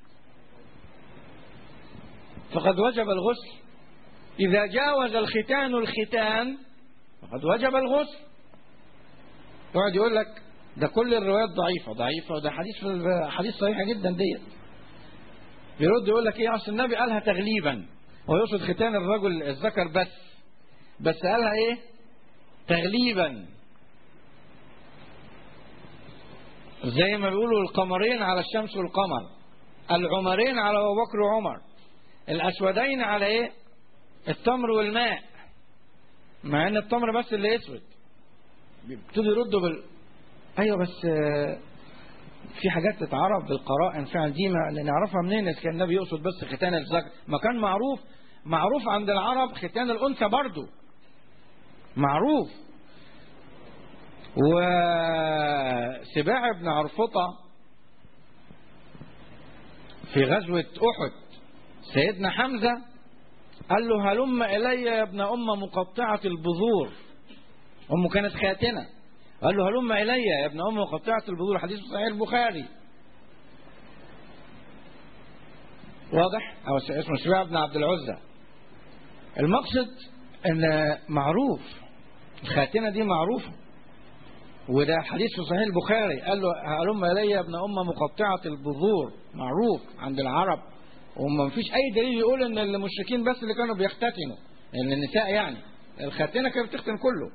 فقد وجب الغسل إذا جاوز الختان الختان فقد وجب الغسل يقعد يقول لك ده كل الروايات ضعيفة ضعيفة وده حديث حديث صحيحة جدا ديت بيرد يقول لك ايه اصل النبي قالها تغليبا هو يقصد ختان الرجل الذكر بس بس قالها ايه تغليبا زي ما بيقولوا القمرين على الشمس والقمر العمرين على ابو بكر وعمر الاسودين على ايه التمر والماء مع ان التمر بس اللي اسود بيبتدوا يردوا بال ايوه بس آه، في حاجات تتعرف بالقرائن فعلا دي ما نعرفها منين اذا كان النبي يقصد بس ختان الذكر ما كان معروف معروف عند العرب ختان الانثى برضه معروف وسباع بن عرفطة في غزوة أحد سيدنا حمزة قال له هلم إلي يا ابن أم مقطعة البذور أمه كانت خاتنة قال له هلم إلي يا ابن أم مقطعة البذور حديث في صحيح البخاري واضح أو اسمه سباع بن عبد العزة المقصد ان معروف الخاتنة دي معروفة وده حديث في صحيح البخاري قال له هلم إلي يا ابن أم مقطعة البذور معروف عند العرب وما فيش أي دليل يقول إن المشركين بس اللي كانوا بيختتنوا إن النساء يعني الخاتنة كانت بتختن كله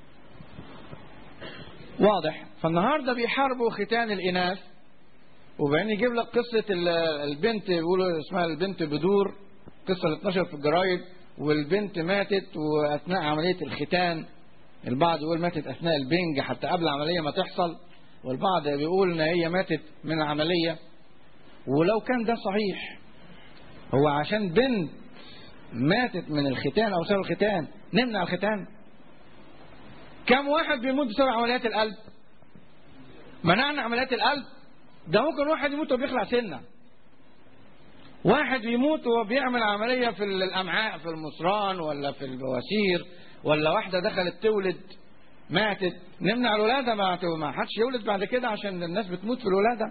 واضح فالنهارده بيحاربوا ختان الإناث وبعدين يجيب لك قصة ال- البنت بيقولوا اسمها البنت بدور قصة اللي اتنشرت في الجرايد والبنت ماتت وأثناء عملية الختان البعض يقول ماتت أثناء البنج حتى قبل العملية ما تحصل والبعض بيقول إن هي ماتت من العملية ولو كان ده صحيح هو عشان بنت ماتت من الختان أو سبب الختان نمنع الختان كم واحد بيموت بسبب عمليات القلب منعنا عمليات القلب ده ممكن واحد يموت وهو بيخلع سنة واحد يموت وهو بيعمل عملية في الأمعاء في المصران ولا في البواسير ولا واحدة دخلت تولد ماتت نمنع الولادة ما ما حدش يولد بعد كده عشان الناس بتموت في الولادة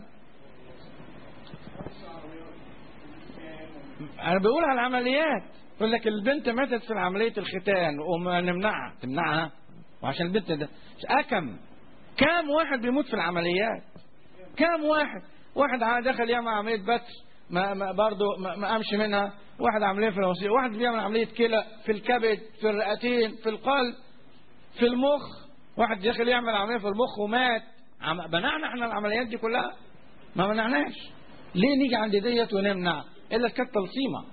أنا بقول على العمليات يقول لك البنت ماتت في عملية الختان وما نمنعها تمنعها وعشان البنت ده أكم كام واحد بيموت في العمليات كام واحد واحد ع- دخل يعمل عملية بتر ما, ما برضه ما, ما قامش منها واحد عملية في الوصية واحد بيعمل عملية كلى في الكبد في الرئتين في القلب في المخ واحد داخل يعمل عملية في المخ ومات عم... منعنا احنا العمليات دي كلها ما منعناش ليه نيجي عند ديت ونمنع الا كانت تلصيمه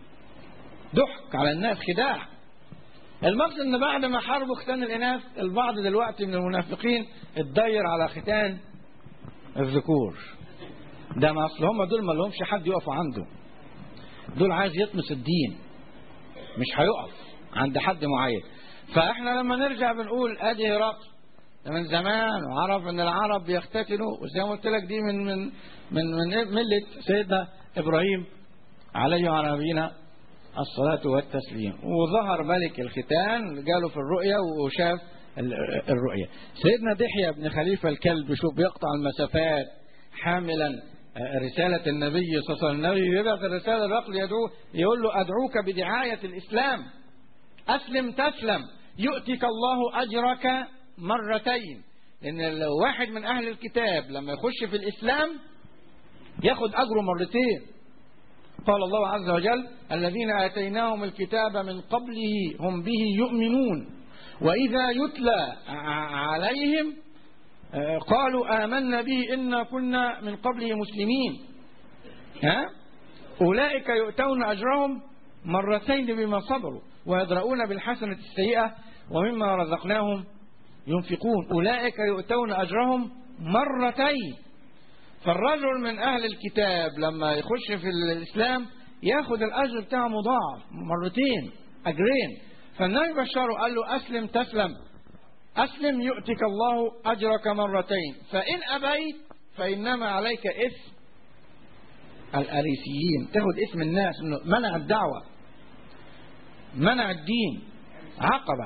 ضحك على الناس خداع المقصد ان بعد ما حاربوا ختان الاناث البعض دلوقتي من المنافقين اتضير على ختان الذكور ده ما اصل هم دول ما لهمش حد يقفوا عنده دول عايز يطمس الدين مش هيقف عند حد معين فاحنا لما نرجع بنقول ادي هرقل ده من زمان وعرف ان العرب بيختتنوا وزي ما قلت لك دي من من من من مله سيدنا ابراهيم عليه وعلى نبينا الصلاة والتسليم وظهر ملك الختان جاله في الرؤيا وشاف ال- الرؤيا سيدنا دحية بن خليفة الكلب شوف بيقطع المسافات حاملا رسالة النبي صلى الله عليه وسلم النبي يبعث الرسالة الرقل يدعوه يقول له أدعوك بدعاية الإسلام أسلم تسلم يؤتك الله أجرك مرتين لأن لو واحد من أهل الكتاب لما يخش في الإسلام ياخد أجره مرتين قال الله عز وجل الذين آتيناهم الكتاب من قبله هم به يؤمنون وإذا يتلى ع- عليهم آه، قالوا آمنا به إنا كنا من قبله مسلمين ها؟ أولئك يؤتون أجرهم مرتين بما صبروا ويدرؤون بالحسنة السيئة ومما رزقناهم ينفقون أولئك يؤتون أجرهم مرتين فالرجل من أهل الكتاب لما يخش في الإسلام ياخد الأجر بتاعه مضاعف مرتين أجرين فالنبي بشره قال له أسلم تسلم أسلم يؤتك الله أجرك مرتين فإن أبيت فإنما عليك اسم الأريسيين تاخد اسم الناس انه منع الدعوة منع الدين عقبة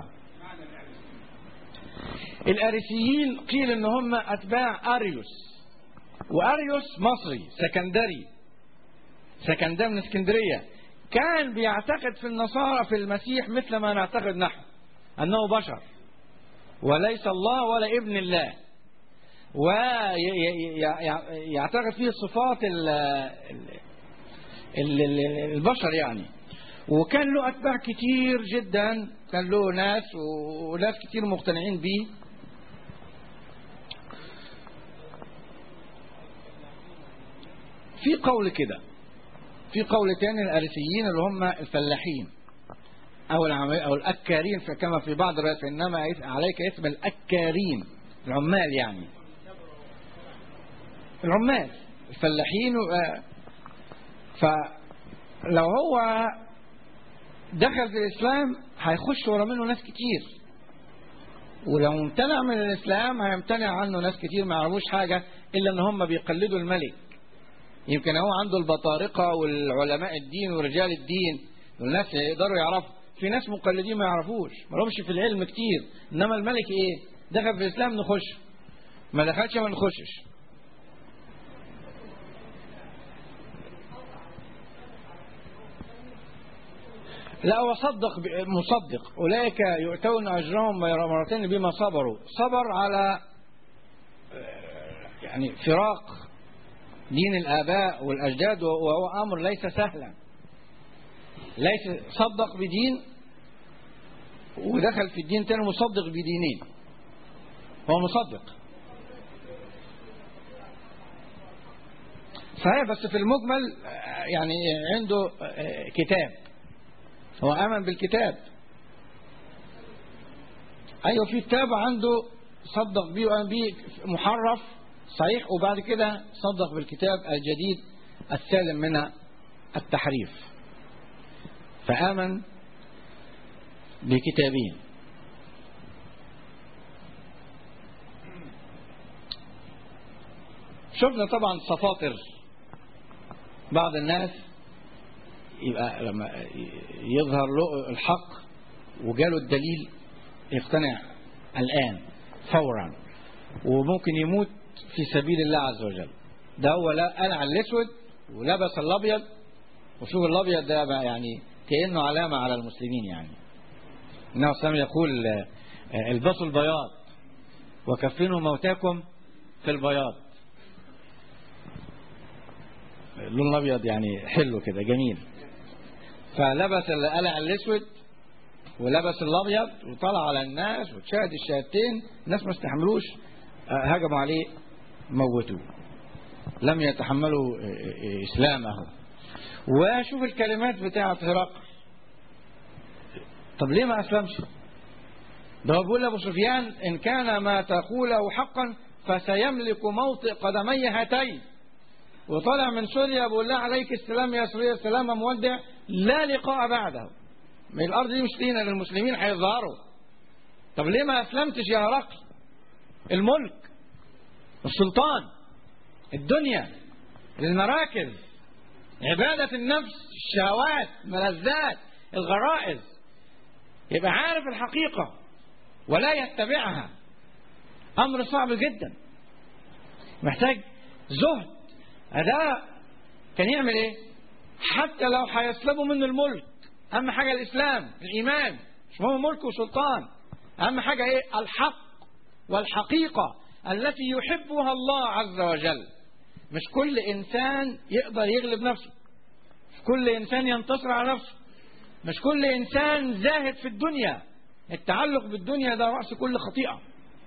الأريسيين قيل ان هم أتباع أريوس وأريوس مصري سكندري سكندري من اسكندرية كان بيعتقد في النصارى في المسيح مثل ما نعتقد نحن أنه بشر وليس الله ولا ابن الله ويعتقد فيه صفات ال ال ال البشر يعني وكان له أتباع كتير جدا كان له ناس وناس كتير مقتنعين بيه في قول كده في قول تاني الأريسيين اللي هم الفلاحين أو أو الأكارين كما في بعض الروايات فإنما عليك اسم الأكارين العمال يعني العمال الفلاحين و... فلو هو دخل في الإسلام هيخش ورا منه ناس كتير ولو امتنع من الإسلام هيمتنع عنه ناس كتير ما يعرفوش حاجة إلا إن هم بيقلدوا الملك يمكن هو عنده البطارقة والعلماء الدين ورجال الدين والناس يقدروا يعرفوا في ناس مقلدين ما يعرفوش ما لهمش في العلم كتير إنما الملك إيه دخل في الإسلام نخش ما دخلش ما نخشش لا هو صدق مصدق أولئك يؤتون أجرهم مرتين بما صبروا صبر على يعني فراق دين الآباء والأجداد وهو أمر ليس سهلا ليس صدق بدين ودخل في الدين تاني مصدق بدينين هو مصدق صحيح بس في المجمل يعني عنده كتاب هو آمن بالكتاب أيوة في كتاب عنده صدق بيه وآمن بيه محرف صحيح وبعد كده صدق بالكتاب الجديد السالم من التحريف فآمن بكتابين شفنا طبعا صفاطر بعض الناس يبقى لما يظهر له الحق وجاله الدليل يقتنع الآن فورا وممكن يموت في سبيل الله عز وجل ده هو لا قلع الاسود ولبس الابيض وشوف الابيض ده بقى يعني كانه علامه على المسلمين يعني النبي صلى الله عليه وسلم يقول البسوا البياض وكفنوا موتاكم في البياض اللون الابيض يعني حلو كده جميل فلبس القلع الاسود ولبس الابيض وطلع على الناس وتشاهد الشهادتين الناس ما استحملوش هجموا عليه موتوه لم يتحملوا اسلامه وشوف الكلمات بتاعه هرقل طب ليه ما اسلمش ده هو بيقول لابو سفيان ان كان ما تقوله حقا فسيملك موطئ قدمي هاتين وطلع من سوريا بيقول لها عليك السلام يا سوريا السلام مودع لا لقاء بعده من الارض دي مش لينا للمسلمين هيظهروا طب ليه ما اسلمتش يا هرقل الملك السلطان الدنيا المراكز عبادة النفس الشهوات ملذات الغرائز يبقى عارف الحقيقة ولا يتبعها أمر صعب جدا محتاج زهد ده كان يعمل ايه حتى لو هيسلبوا منه الملك أهم حاجة الإسلام الإيمان مش مهم ملك وسلطان أهم حاجة ايه الحق والحقيقة التي يحبها الله عز وجل مش كل إنسان يقدر يغلب نفسه مش كل إنسان ينتصر على نفسه مش كل إنسان زاهد في الدنيا التعلق بالدنيا ده رأس كل خطيئة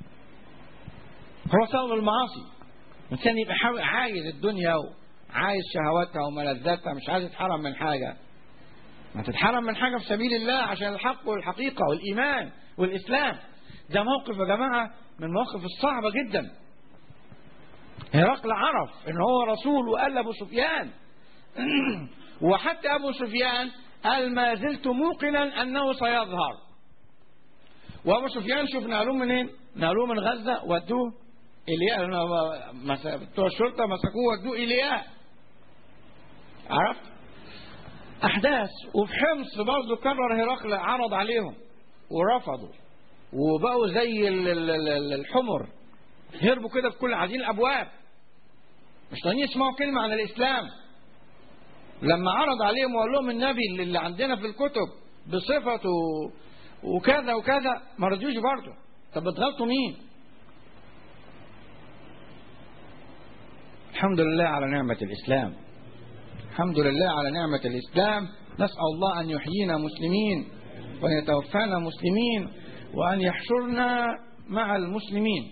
هو سبب المعاصي الإنسان يبقى عايز الدنيا وعايز شهواتها وملذاتها مش عايز يتحرم من حاجة ما تتحرم من حاجة في سبيل الله عشان الحق والحقيقة والإيمان والإسلام ده موقف يا جماعة من المواقف الصعبة جدا هرقل عرف ان هو رسول وقال لابو سفيان وحتى ابو سفيان قال ما زلت موقنا أنه سيظهر وأبو سفيان شوف نقلوه منين نقلوه من غزة ودوه إلياء بتوع الشرطة مسكوه ودوه إلياء عرفت أحداث وفي حمص برضه كرر هرقل عرض عليهم ورفضوا وبقوا زي الحمر هربوا كده بكل عايزين الأبواب مش طايقين يسمعوا كلمة عن الإسلام لما عرض عليهم وقال لهم النبي اللي عندنا في الكتب بصفته وكذا وكذا ما رضيوش برضه طب بتغلطوا مين الحمد لله على نعمة الإسلام الحمد لله على نعمة الإسلام نسأل الله أن يحيينا مسلمين وأن يتوفانا مسلمين وأن يحشرنا مع المسلمين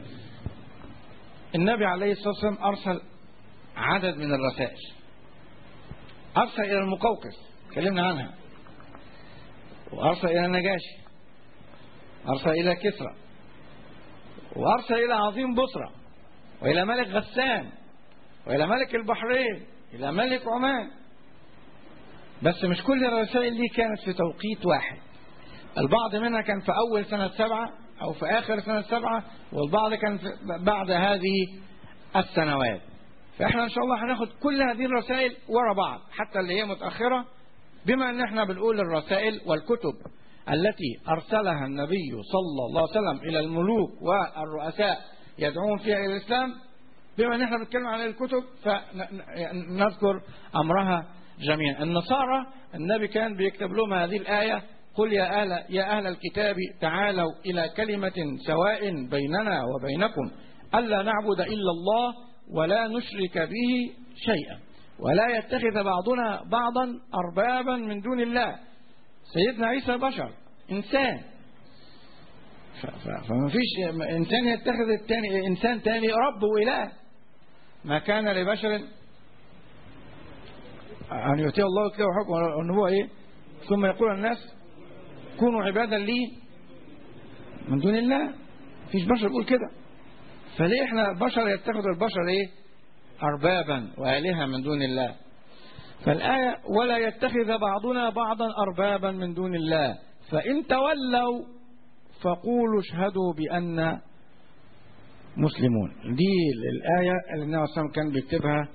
النبي عليه الصلاة والسلام أرسل عدد من الرسائل أرسل إلى المقوقس تكلمنا عنها وأرسل إلى النجاشي أرسل إلى كسرى وأرسل إلى عظيم بصرة وإلى ملك غسان وإلى ملك البحرين إلى ملك عمان بس مش كل الرسائل دي كانت في توقيت واحد البعض منها كان في أول سنة سبعة أو في آخر سنة سبعة والبعض كان بعد هذه السنوات فإحنا إن شاء الله هناخد كل هذه الرسائل ورا بعض حتى اللي هي متأخرة بما أن احنا بنقول الرسائل والكتب التي أرسلها النبي صلى الله عليه وسلم إلى الملوك والرؤساء يدعون فيها إلى الإسلام بما أن احنا بنتكلم عن الكتب فنذكر أمرها جميعا النصارى النبي كان بيكتب لهم هذه الآية قل يا أهل, يا أهل الكتاب تعالوا إلى كلمة سواء بيننا وبينكم ألا نعبد إلا الله ولا نشرك به شيئا ولا يتخذ بعضنا بعضا أربابا من دون الله سيدنا عيسى بشر إنسان فما فيش إنسان يتخذ التاني إنسان تاني رب وإله ما كان لبشر أن يؤتي الله كتاب وحكم والنبوة إيه ثم يقول الناس كونوا عبادا لي من دون الله فيش بشر يقول كده فليه احنا بشر يتخذ البشر ايه اربابا والهه من دون الله فالايه ولا يتخذ بعضنا بعضا اربابا من دون الله فان تولوا فقولوا اشهدوا بان مسلمون دي الايه اللي النبي صلى الله عليه وسلم كان بيكتبها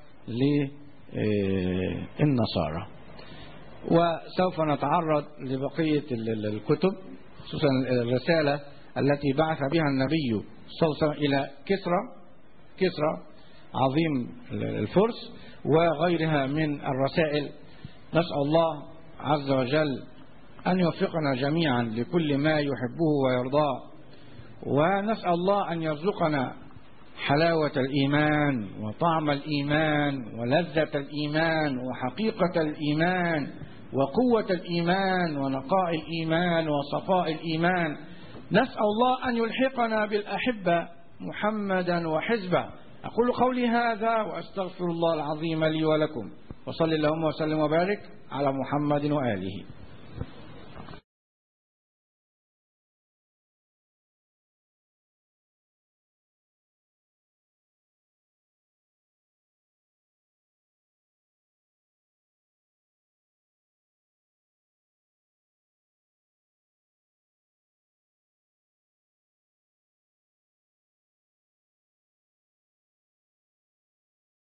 للنصارى وسوف نتعرض لبقيه الكتب خصوصا الرساله التي بعث بها النبي صلى الله عليه وسلم إلى كسرى كسرى عظيم الفرس وغيرها من الرسائل نسأل الله عز وجل أن يوفقنا جميعا لكل ما يحبه ويرضاه ونسأل الله أن يرزقنا حلاوة الإيمان وطعم الإيمان ولذة الإيمان وحقيقة الإيمان وقوة الإيمان ونقاء الإيمان وصفاء الإيمان نسأل الله أن يلحقنا بالأحبة محمدا وحزبه أقول قولي هذا وأستغفر الله العظيم لي ولكم وصل اللهم وسلم وبارك على محمد وآله